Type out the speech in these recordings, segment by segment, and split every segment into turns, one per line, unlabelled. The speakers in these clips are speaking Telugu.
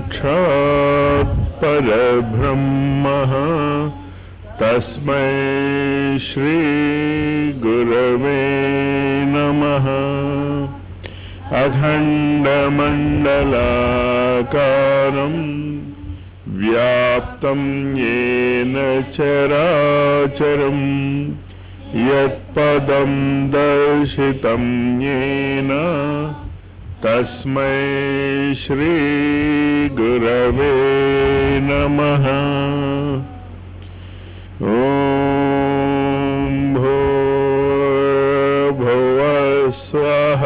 साक्षात् परब्रह्मः तस्मै श्रीगुरवे नमः अखण्डमण्डलाकारम् व्याप्तं येन चराचरम् यत्पदं दर्शितं येन तस्मै श्रीगुरवे नमः ॐ भूर्भुवः स्वः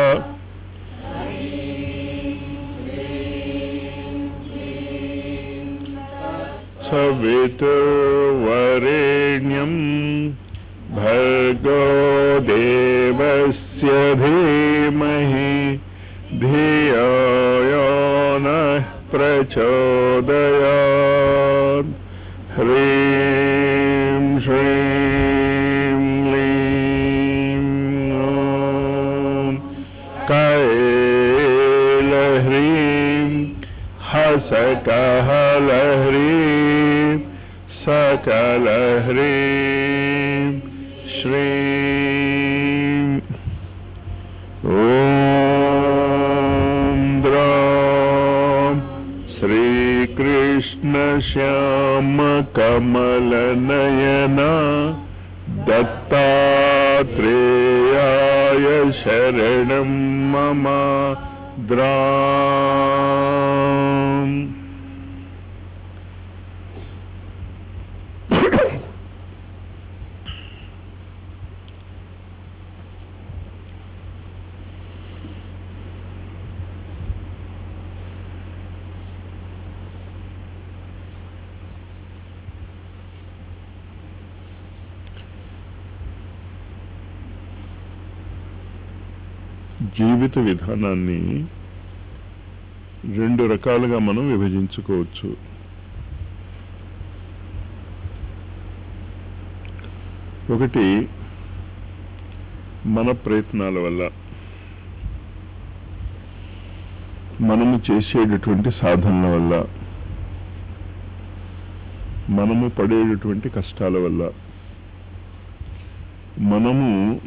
सवितुर्वरेण्यम् भर्गो देवस्य धीमहि धियो यो नः प्रचोदयात् ह्रीं श्रीं क्लीं ॐ कैलह्रीं हसकहलह्रीं सकलह्रीं श्रीं ॐ द्रौं श्रीकृष्णश्यामकमलनयना दत्तात्रेयाय शरणं मम द्राम् జీవిత విధానాన్ని రెండు రకాలుగా మనం విభజించుకోవచ్చు ఒకటి మన ప్రయత్నాల వల్ల మనము చేసేటటువంటి సాధనల వల్ల మనము పడేటటువంటి కష్టాల వల్ల మనము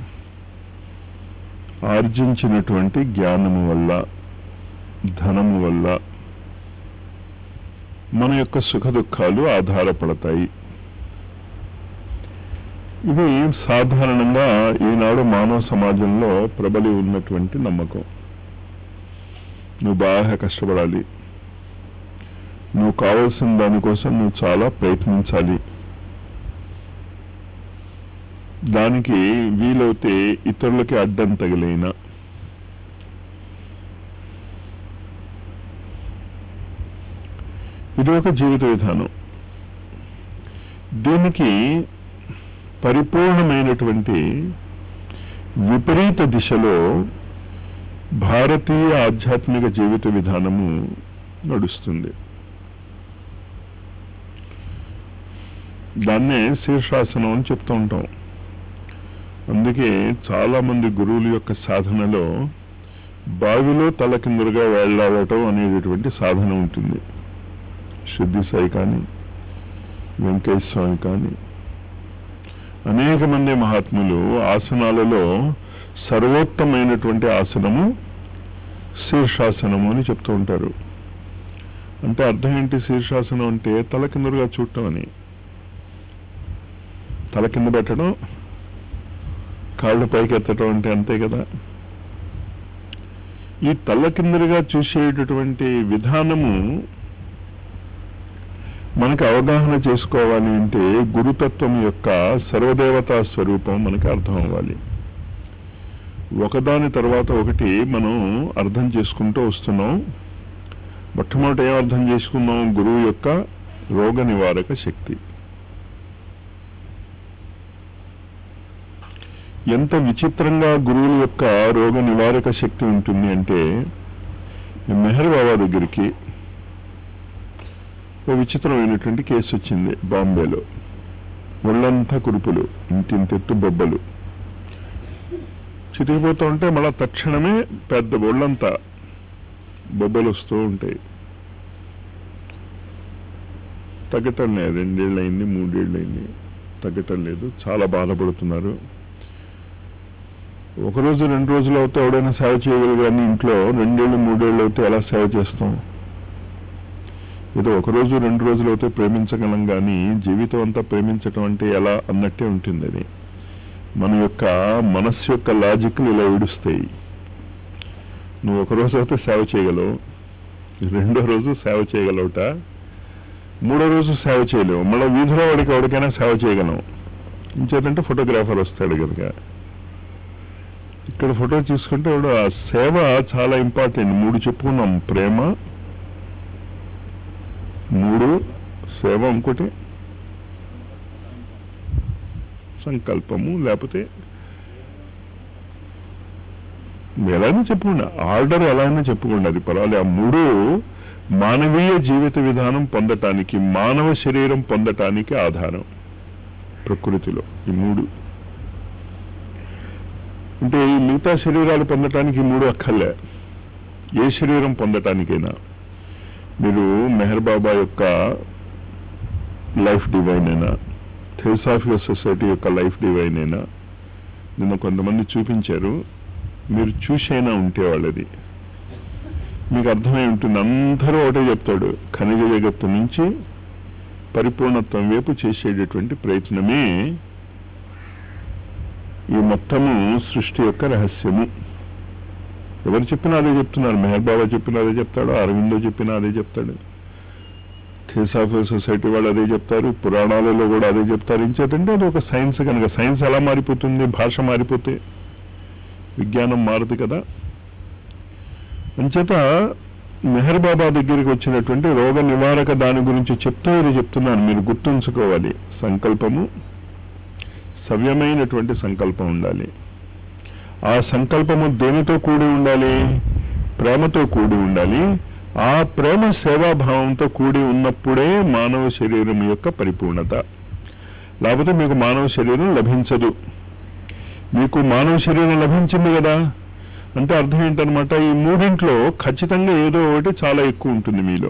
ఆర్జించినటువంటి జ్ఞానము వల్ల ధనము వల్ల మన యొక్క సుఖ దుఃఖాలు ఆధారపడతాయి ఇది సాధారణంగా ఈనాడు మానవ సమాజంలో ప్రబలి ఉన్నటువంటి నమ్మకం నువ్వు బాగా కష్టపడాలి నువ్వు కావలసిన దానికోసం నువ్వు చాలా ప్రయత్నించాలి దానికి వీలైతే ఇతరులకి అడ్డం తగిలైన ఇది ఒక జీవిత విధానం దీనికి పరిపూర్ణమైనటువంటి విపరీత దిశలో భారతీయ ఆధ్యాత్మిక జీవిత విధానము నడుస్తుంది దాన్నే శీర్షాసనం అని చెప్తూ ఉంటాం అందుకే చాలా మంది గురువుల యొక్క సాధనలో బావిలో తలకిందులుగా వెళ్ళాడటం అనేటటువంటి సాధన ఉంటుంది శుద్ధి సాయి కానీ వెంకయ్య స్వామి కానీ అనేక మంది మహాత్ములు ఆసనాలలో సర్వోత్తమైనటువంటి ఆసనము శీర్షాసనము అని చెప్తూ ఉంటారు అంటే అర్థం ఏంటి శీర్షాసనం అంటే తల కిందలుగా చూడటం అని తల కింద పెట్టడం కాళ్ళు పైకి ఎత్తడం అంటే అంతే కదా ఈ తల్ల కిందలుగా చూసేటటువంటి విధానము మనకి అవగాహన చేసుకోవాలి అంటే గురుతత్వం యొక్క సర్వదేవతా స్వరూపం మనకి అర్థం అవ్వాలి ఒకదాని తర్వాత ఒకటి మనం అర్థం చేసుకుంటూ వస్తున్నాం మొట్టమొదటి ఏం అర్థం చేసుకున్నాం గురువు యొక్క రోగ నివారక శక్తి ఎంత విచిత్రంగా గురువుల యొక్క రోగ నివారక శక్తి ఉంటుంది అంటే మెహర్ బాబా దగ్గరికి ఓ విచిత్రమైనటువంటి కేసు వచ్చింది బాంబేలో ఒళ్ళంతా కురుపులు ఇంతింతెత్తు బొబ్బలు చితికిపోతూ ఉంటే మళ్ళా తక్షణమే పెద్ద ఒళ్ళంతా బొబ్బలు వస్తూ ఉంటాయి తగ్గటం లేదు రెండేళ్ళు అయింది మూడేళ్ళు అయింది తగ్గటం లేదు చాలా బాధపడుతున్నారు ఒక రోజు రెండు రోజులు అవుతే ఎవడైనా సేవ చేయగలరు కానీ ఇంట్లో రెండేళ్ళు మూడేళ్ళు అవుతే ఎలా సేవ చేస్తాం ఏదో ఒక రోజు రెండు రోజులు అయితే ప్రేమించగలం కానీ జీవితం అంతా ప్రేమించటం అంటే ఎలా అన్నట్టే ఉంటుంది అది మన యొక్క మనస్సు యొక్క లాజిక్లు ఇలా విడుస్తాయి నువ్వు ఒక రోజు అయితే సేవ చేయగలవు రెండో రోజు సేవ చేయగలవుట మూడో రోజు సేవ చేయలేవు మళ్ళీ వీధిలో వాడికి ఎవరికైనా సేవ చేయగలం ఇంచేతంటే ఫోటోగ్రాఫర్ వస్తాడు కనుక ఇక్కడ ఫోటో తీసుకుంటే వాడు ఆ సేవ చాలా ఇంపార్టెంట్ మూడు చెప్పుకున్నాం ప్రేమ మూడు సేవ ఇంకోటి సంకల్పము లేకపోతే ఎలాగైనా చెప్పుకోండి ఆర్డర్ ఎలా అయినా చెప్పుకోండి అది పర్వాలేదు ఆ మూడు మానవీయ జీవిత విధానం పొందటానికి మానవ శరీరం పొందటానికి ఆధారం ప్రకృతిలో ఈ మూడు అంటే ఈ మిగతా శరీరాలు పొందటానికి ఈ మూడు అక్కర్లే ఏ శరీరం పొందటానికైనా మీరు మెహర్ బాబా యొక్క లైఫ్ డివైన్ అయినా థియోసాఫియల్ సొసైటీ యొక్క లైఫ్ డివైన్ అయినా నిన్న కొంతమంది చూపించారు మీరు చూసైనా ఉంటే వాళ్ళది మీకు అర్థమై ఉంటుంది అందరూ ఒకటే చెప్తాడు ఖనిజ జగత్తు నుంచి పరిపూర్ణత్వం వైపు చేసేటటువంటి ప్రయత్నమే ఈ మొత్తము సృష్టి యొక్క రహస్యము ఎవరు చెప్పినా అదే చెప్తున్నారు మెహర్ బాబా చెప్పినా అదే చెప్తాడు అరవిందో చెప్పినా అదే చెప్తాడు థియోసాఫియల్ సొసైటీ వాళ్ళు అదే చెప్తారు పురాణాలలో కూడా అదే చెప్తారు ఇంచేతంటే అది ఒక సైన్స్ కనుక సైన్స్ ఎలా మారిపోతుంది భాష మారిపోతే విజ్ఞానం మారదు కదా అంచేత మెహర్ బాబా దగ్గరికి వచ్చినటువంటి రోగ నివారక దాని గురించి చెప్తూ ఇది చెప్తున్నాను మీరు గుర్తుంచుకోవాలి సంకల్పము సవ్యమైనటువంటి సంకల్పం ఉండాలి ఆ సంకల్పము దేనితో కూడి ఉండాలి ప్రేమతో కూడి ఉండాలి ఆ ప్రేమ సేవాభావంతో కూడి ఉన్నప్పుడే మానవ శరీరం యొక్క పరిపూర్ణత లేకపోతే మీకు మానవ శరీరం లభించదు మీకు మానవ శరీరం లభించింది కదా అంటే అర్థం ఏంటనమాట ఈ మూడింట్లో ఖచ్చితంగా ఏదో ఒకటి చాలా ఎక్కువ ఉంటుంది మీలో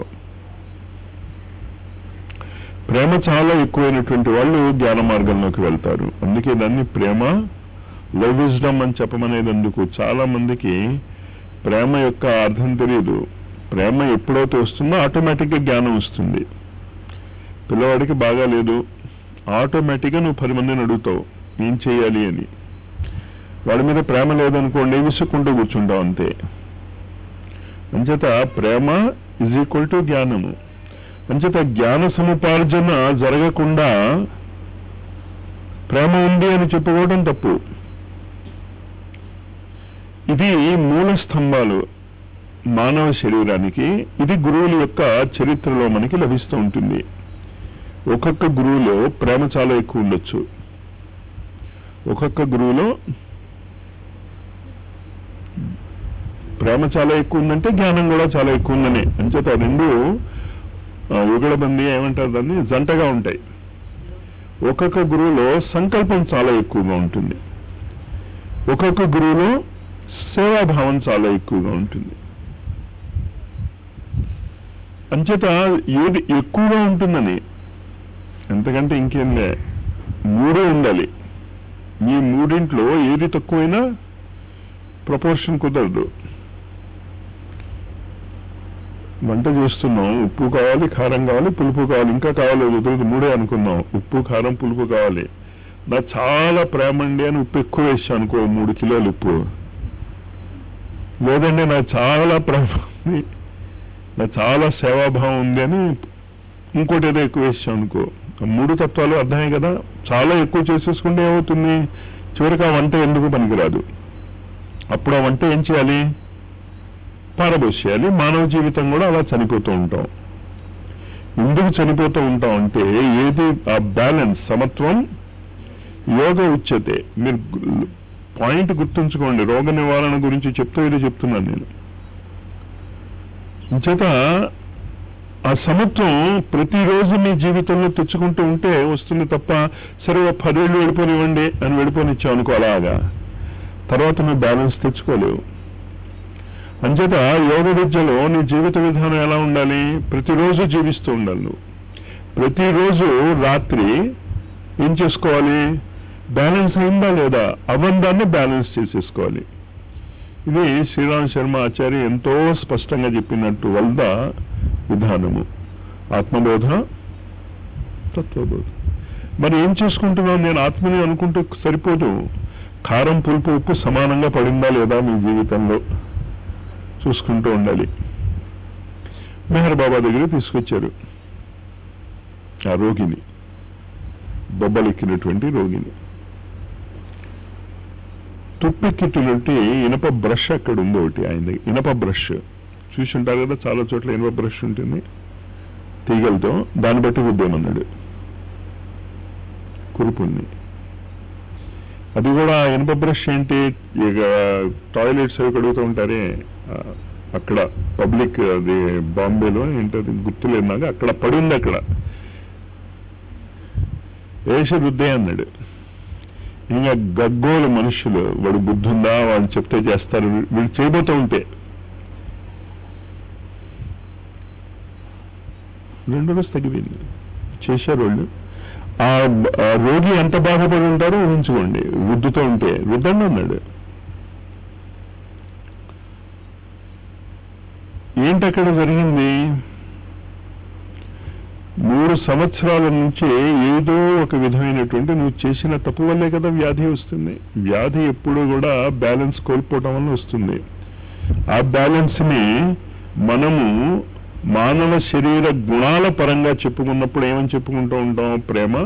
ప్రేమ చాలా ఎక్కువైనటువంటి వాళ్ళు జ్ఞాన మార్గంలోకి వెళ్తారు అందుకే దాన్ని ప్రేమ లవ్ విజ్డమ్ అని చెప్పమనేది అందుకు చాలా మందికి ప్రేమ యొక్క అర్థం తెలియదు ప్రేమ ఎప్పుడైతే వస్తుందో ఆటోమేటిక్గా జ్ఞానం వస్తుంది పిల్లవాడికి బాగా లేదు ఆటోమేటిక్గా నువ్వు పది మందిని అడుగుతావు ఏం చేయాలి అని వాడి మీద ప్రేమ లేదనుకోండి విసుక్కుంటూ కూర్చుంటాం అంతే అంచేత ప్రేమ ఇజ్ ఈక్వల్ టు జ్ఞానము అంచేత జ్ఞాన సముపార్జన జరగకుండా ప్రేమ ఉంది అని చెప్పుకోవడం తప్పు ఇది మూల స్తంభాలు మానవ శరీరానికి ఇది గురువుల యొక్క చరిత్రలో మనకి లభిస్తూ ఉంటుంది ఒక్కొక్క గురువులో ప్రేమ చాలా ఎక్కువ ఉండొచ్చు ఒక్కొక్క గురువులో ప్రేమ చాలా ఎక్కువ ఉందంటే జ్ఞానం కూడా చాలా ఎక్కువ ఉందని అంచేత రెండు యుగళబంది ఏమంటారు దాన్ని జంటగా ఉంటాయి ఒక్కొక్క గురువులో సంకల్పం చాలా ఎక్కువగా ఉంటుంది ఒక్కొక్క గురువులో సేవాభావం చాలా ఎక్కువగా ఉంటుంది అంచేత ఏది ఎక్కువగా ఉంటుందని ఎంతకంటే ఇంకేం లే మూడే ఉండాలి ఈ మూడింట్లో ఏది తక్కువైనా ప్రపోర్షన్ కుదరదు వంట చేస్తున్నాం ఉప్పు కావాలి కారం కావాలి పులుపు కావాలి ఇంకా కావాలి కుదరదు మూడే అనుకున్నాం ఉప్పు కారం పులుపు కావాలి నా చాలా ప్రేమ అండి అని ఉప్పు ఎక్కువ వేసాను అనుకో మూడు కిలోలు ఉప్పు లేదండి నా చాలా ప్రేమ ఉంది నా చాలా సేవాభావం ఉంది అని ఇంకోటి ఏదో ఎక్కువ వేసాం అనుకో మూడు తత్వాలు అర్థమే కదా చాలా ఎక్కువ చేసేసుకుంటే ఏమవుతుంది చివరికి ఆ వంట ఎందుకు పనికిరాదు అప్పుడు ఆ వంట ఏం చేయాలి పారబోసేయాలి మానవ జీవితం కూడా అలా చనిపోతూ ఉంటాం ఎందుకు చనిపోతూ ఉంటాం అంటే ఏది ఆ బ్యాలెన్స్ సమత్వం యోగ ఉచ్యతే మీరు పాయింట్ గుర్తుంచుకోండి రోగ నివారణ గురించి చెప్తూ ఇది చెప్తున్నాను నేను చేత ఆ సమత్వం ప్రతిరోజు మీ జీవితంలో తెచ్చుకుంటూ ఉంటే వస్తుంది తప్ప సరే ఓ పదేళ్ళు వెళ్ళిపోనివ్వండి అని వెళ్ళిపోనిచ్చావు అనుకో అలాగా తర్వాత నువ్వు బ్యాలెన్స్ తెచ్చుకోలేవు అంచేత యోగ విద్యలో నీ జీవిత విధానం ఎలా ఉండాలి ప్రతిరోజు జీవిస్తూ ఉండాలి నువ్వు ప్రతిరోజు రాత్రి ఏం చేసుకోవాలి బ్యాలెన్స్ అయిందా లేదా అవందాన్ని బ్యాలెన్స్ చేసేసుకోవాలి ఇది శ్రీరామ్ శర్మ ఆచార్య ఎంతో స్పష్టంగా చెప్పినట్టు వల్ల విధానము ఆత్మబోధ తత్వబోధ మరి ఏం చేసుకుంటున్నావు నేను ఆత్మని అనుకుంటూ సరిపోదు కారం పులుపు ఉప్పు సమానంగా పడిందా లేదా మీ జీవితంలో చూసుకుంటూ ఉండాలి మెహర్ బాబా దగ్గర తీసుకొచ్చారు ఆ రోగిని బొబ్బలెక్కినటువంటి రోగిని తుప్పెక్కినటువంటి ఇనప బ్రష్ అక్కడ ఉంది ఒకటి ఆయన దగ్గర ఇనప బ్రష్ చూసి ఉంటారు కదా చాలా చోట్ల ఇనప బ్రష్ ఉంటుంది తీగలతో దాన్ని బట్టి రుద్దేమన్నాడు కురుపుణ్ణి అది కూడా ఇనుప బ్రష్ ఏంటి ఇక టాయిలెట్స్ అవి కడుగుతూ ఉంటారే ఆ, అక్కడ పబ్లిక్ అది బాంబేలో ఏంటది గుర్తులేదు నాకు అక్కడ పడింది అక్కడ వేసి రుద్దే అన్నాడు ఇంకా గగ్గోలు మనుషులు వాడు బుద్ధి ఉందా వాళ్ళు చెప్తే చేస్తారు వీళ్ళు చేయబోతూ ఉంటే రెండు రోజు తగ్గిపోయింది చేశారు వాళ్ళు ఆ బ- ఆ రోగి ఎంత బాధపడి ఉంటారో ఊహించుకోండి రుద్దుతూ ఉంటే రుద్దండి అన్నాడు ఏంటి అక్కడ జరిగింది మూడు సంవత్సరాల నుంచి ఏదో ఒక విధమైనటువంటి నువ్వు చేసిన తప్పు వల్లే కదా వ్యాధి వస్తుంది వ్యాధి ఎప్పుడు కూడా బ్యాలెన్స్ కోల్పోవటం వల్ల వస్తుంది ఆ బ్యాలెన్స్ ని మనము మానవ శరీర గుణాల పరంగా చెప్పుకున్నప్పుడు ఏమని చెప్పుకుంటూ ఉంటాం ప్రేమ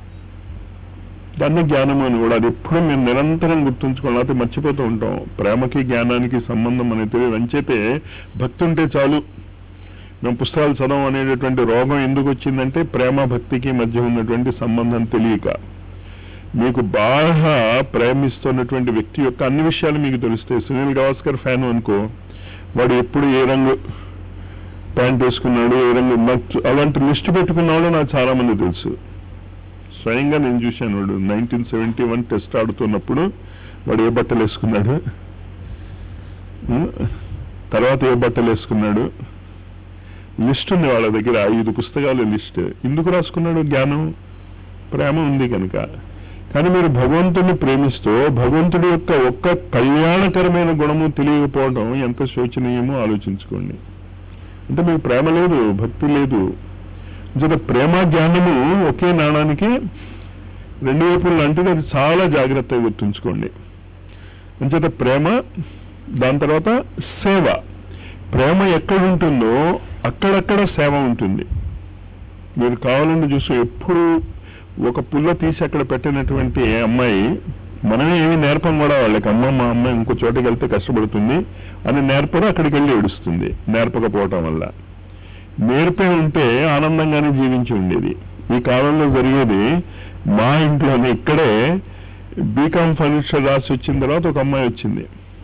దాన్ని జ్ఞానం అని కూడా అది ఎప్పుడు మేము నిరంతరం గుర్తుంచుకోవాలి లేకపోతే మర్చిపోతూ ఉంటాం ప్రేమకి జ్ఞానానికి సంబంధం అనేది తెలియదు అంచేతే భక్తి ఉంటే చాలు మేము పుస్తకాలు చదవం అనేటటువంటి రోగం ఎందుకు వచ్చిందంటే ప్రేమ భక్తికి మధ్య ఉన్నటువంటి సంబంధం తెలియక మీకు బాగా ప్రేమిస్తున్నటువంటి వ్యక్తి యొక్క అన్ని విషయాలు మీకు తెలుస్తాయి సునీల్ గవాస్కర్ ఫ్యాన్ అనుకో వాడు ఎప్పుడు ఏ రంగు ప్యాంట్ వేసుకున్నాడు ఏ రంగు నాకు అలాంటి లిస్ట్ పెట్టుకున్నాడో నాకు చాలా మంది తెలుసు స్వయంగా నేను చూశాను వాడు నైన్టీన్ సెవెంటీ వన్ టెస్ట్ ఆడుతున్నప్పుడు వాడు ఏ బట్టలు వేసుకున్నాడు ఉం? తర్వాత ఏ బట్టలు వేసుకున్నాడు లిస్ట్ ఉంది వాళ్ళ దగ్గర ఐదు పుస్తకాల లిస్ట్ ఎందుకు రాసుకున్నాడు జ్ఞానం ప్రేమ ఉంది కనుక కానీ మీరు భగవంతుడిని ప్రేమిస్తూ భగవంతుడి యొక్క ఒక్క కళ్యాణకరమైన గుణము తెలియకపోవడం ఎంత శోచనీయమో ఆలోచించుకోండి అంటే మీకు ప్రేమ లేదు భక్తి లేదు జత ప్రేమ జ్ఞానము ఒకే నాణానికి రెండు వైపులు లాంటిది అది చాలా జాగ్రత్తగా గుర్తుంచుకోండి అంచేత ప్రేమ దాని తర్వాత సేవ ప్రేమ ఎక్కడ ఉంటుందో అక్కడక్కడ సేవ ఉంటుంది మీరు కావాలని చూసి ఎప్పుడు ఒక పుల్ల తీసి అక్కడ పెట్టినటువంటి అమ్మాయి మనమే ఏమి నేర్పం కూడా వాళ్ళకి అమ్మ మా అమ్మాయి ఇంకో చోటకి వెళ్తే కష్టపడుతుంది అని నేర్పరు అక్కడికి వెళ్ళి ఏడుస్తుంది నేర్పకపోవటం వల్ల నేర్పే ఉంటే ఆనందంగానే జీవించి ఉండేది ఈ కాలంలో జరిగేది మా ఇంట్లోనే ఇక్కడే బీకామ్ ఫర్నిచర్ రాసి వచ్చిన తర్వాత ఒక అమ్మాయి వచ్చింది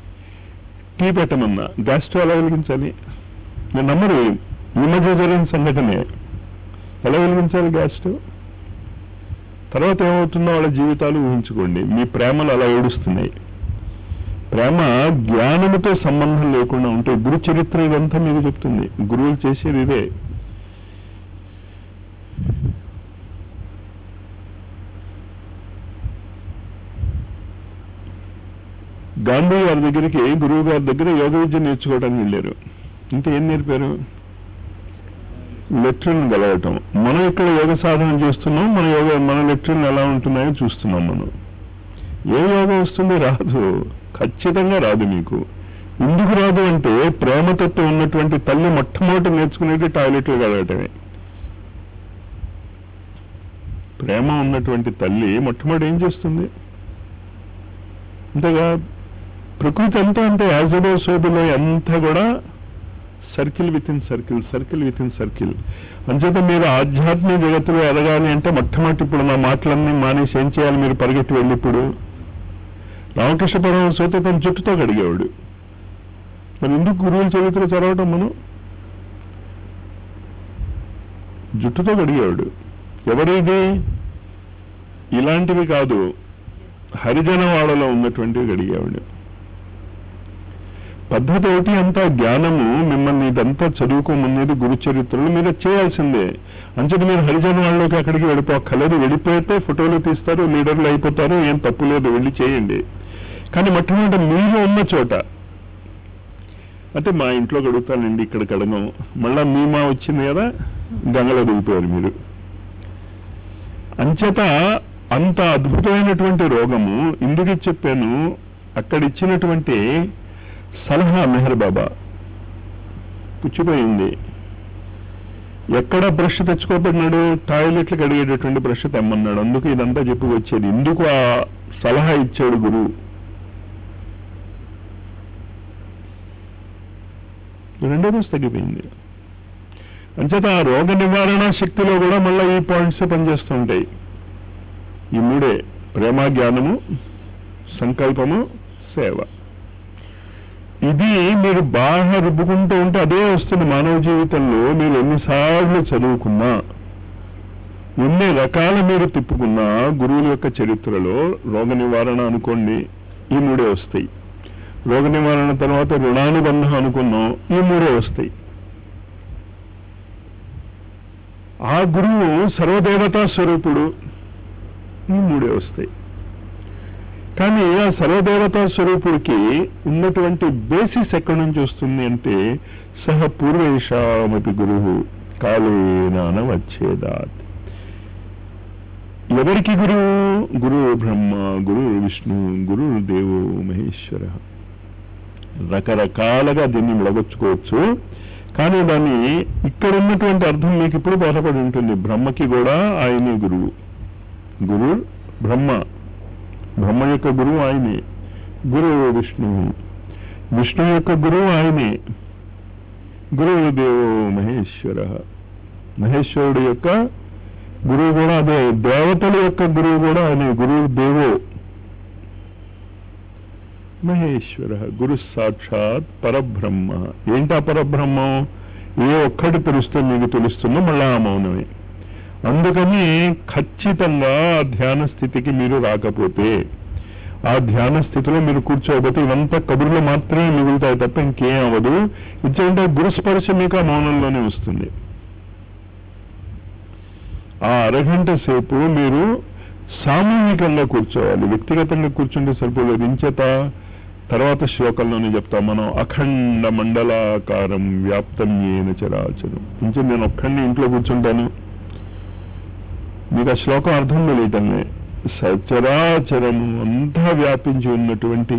టీ పెట్టమన్నా గ్యాస్ స్టవ్ ఎలా వెలిగించాలి నేను నమ్మరు ఈ మధ్య జరిగిన సంఘటనే ఎలా వెలిగించాలి గ్యాస్ స్టవ్ తర్వాత ఏమవుతుందో వాళ్ళ జీవితాలు ఊహించుకోండి మీ ప్రేమలు అలా ఏడుస్తున్నాయి ప్రేమ జ్ఞానముతో సంబంధం లేకుండా ఉంటే గురు చరిత్ర ఇదంతా మీకు చెప్తుంది గురువులు చేసేది ఇదే గాంధీ గారి దగ్గరికి గురువు గారి దగ్గర యోగ విద్య నేర్చుకోవడానికి వెళ్ళారు ఇంకా ఏం నేర్పారు లెట్రిన్ గలవటం మనం ఇక్కడ యోగ సాధన చేస్తున్నాం మన యోగ మన లెట్రిన్ ఎలా ఉంటున్నాయో చూస్తున్నాం మనం ఏ యోగం వస్తుంది రాదు ఖచ్చితంగా రాదు మీకు ఎందుకు రాదు అంటే ప్రేమతత్వ ఉన్నటువంటి తల్లి మొట్టమొదటి నేర్చుకునేది టాయిలెట్లు కడగటమే ప్రేమ ఉన్నటువంటి తల్లి మొట్టమొదటి ఏం చేస్తుంది అంతేగా ప్రకృతి అంతా అంటే యాజ్ అబౌ సోబిలో అంతా కూడా circle within circle circle within circle అంచేత మీరు ఆధ్యాత్మిక జగత్తులో ఎదగాలి అంటే మొట్టమొదటి ఇప్పుడు నా మాటలన్నీ మానేసి ఏం చేయాలి మీరు పరిగెత్తి వెళ్ళి ఇప్పుడు రామకృష్ణ పరమహంస అయితే తన జుట్టుతో కడిగేవాడు మరి ఎందుకు గురువుల చరిత్ర చదవటం మనం జుట్టుతో కడిగేవాడు ఎవరిది ఇలాంటివి కాదు హరిజనవాడలో ఉన్నటువంటివి గడిగేవాడు పద్ధతి ఒకటి అంతా జ్ఞానము మిమ్మల్ని ఇదంతా చదువుకోమనేది గురు చరిత్రలు మీరు అది చేయాల్సిందే అంచేది మీరు హరిజన వాళ్ళలోకి అక్కడికి వెళ్ళిపోక్కర్లేదు వెళ్ళిపోతే ఫోటోలు తీస్తారు లీడర్లు అయిపోతారు ఏం తప్పు లేదు వెళ్ళి చేయండి కానీ మొట్టమొదటి మీరు ఉన్న చోట అంటే మా ఇంట్లో గడుగుతానండి ఇక్కడ కడగం మళ్ళా మీ మా వచ్చింది కదా గంగలో దిగిపోయారు మీరు అంచేత అంత అద్భుతమైనటువంటి రోగము ఇందుకు చెప్పాను అక్కడ ఇచ్చినటువంటి సలహా మెహర్ బాబా పుచ్చిపోయింది ఎక్కడ బ్రష్ తెచ్చుకోబడినాడు టాయిలెట్లు కడిగేటటువంటి బ్రష్ తెమ్మన్నాడు అందుకు ఇదంతా చెప్పి వచ్చేది ఎందుకు ఆ సలహా ఇచ్చాడు గురువు రెండో రోజు తగ్గిపోయింది అంచేత ఆ రోగ నివారణ శక్తిలో కూడా మళ్ళీ ఈ పాయింట్స్ పనిచేస్తూ ఉంటాయి ఈ మూడే ప్రేమ జ్ఞానము సంకల్పము సేవ ఇది మీరు బాగా రుబ్బుకుంటూ ఉంటే అదే వస్తుంది మానవ జీవితంలో మీరు ఎన్నిసార్లు చదువుకున్నా ఎన్ని రకాల మీరు తిప్పుకున్నా గురువుల యొక్క చరిత్రలో రోగ నివారణ అనుకోండి ఈ మూడే వస్తాయి రోగ నివారణ తర్వాత రుణానుబంధం అనుకున్నాం ఈ మూడే వస్తాయి ఆ గురువు సర్వదేవతా స్వరూపుడు ఈ మూడే వస్తాయి కానీ ఆ సర్వదేవతా స్వరూపుడికి ఉన్నటువంటి బేసిస్ ఎక్కడి నుంచి వస్తుంది అంటే సహ పూర్వేషామపి గురువు కాలేనాన వచ్చేదాత్ ఎవరికి గురువు గురువు బ్రహ్మ గురువు విష్ణు గురువు దేవు మహేశ్వర రకరకాలుగా దీన్ని విడగొచ్చుకోవచ్చు కానీ దాన్ని ఇక్కడ ఉన్నటువంటి అర్థం మీకు ఇప్పుడు బోధపడి ఉంటుంది బ్రహ్మకి కూడా ఆయనే గురువు గురు బ్రహ్మ బ్రహ్మ యొక్క గురువు ఆయనే గురువు విష్ణువు విష్ణు యొక్క గురువు ఆయనే గురువు దేవో మహేశ్వర మహేశ్వరుడు యొక్క గురువు కూడా అదే దేవతల యొక్క గురువు కూడా ఆయనే గురువు దేవో మహేశ్వర గురు సాక్షాత్ పరబ్రహ్మ ఏంటా పరబ్రహ్మం ఏ ఒక్కటి తెలుస్తే మీకు తెలుస్తుందో మళ్ళా ఆ మౌనమే అందుకని ఖచ్చితంగా ఆ ధ్యాన స్థితికి మీరు రాకపోతే ఆ ధ్యాన స్థితిలో మీరు కూర్చోకపోతే ఇవంతా కబుర్లు మాత్రమే మిగులుతాయి తప్ప ఇంకేం అవ్వదు ఇచ్చేంటే గురుస్పర్శ మీకు ఆ మౌనంలోనే వస్తుంది ఆ అరగంట సేపు మీరు సామూహికంగా కూర్చోవాలి వ్యక్తిగతంగా కూర్చుంటే సరిపోలేదు ఇంచేత తర్వాత శ్లోకంలోనే చెప్తాం మనం అఖండ మండలాకారం వ్యాప్తం ఏన చరాచరం ఇంచే నేను ఒక్కడిని ఇంట్లో కూర్చుంటాను మీకు ఆ శ్లోకం అర్థం తెలియటమే సచరాచరము అంతా వ్యాపించి ఉన్నటువంటి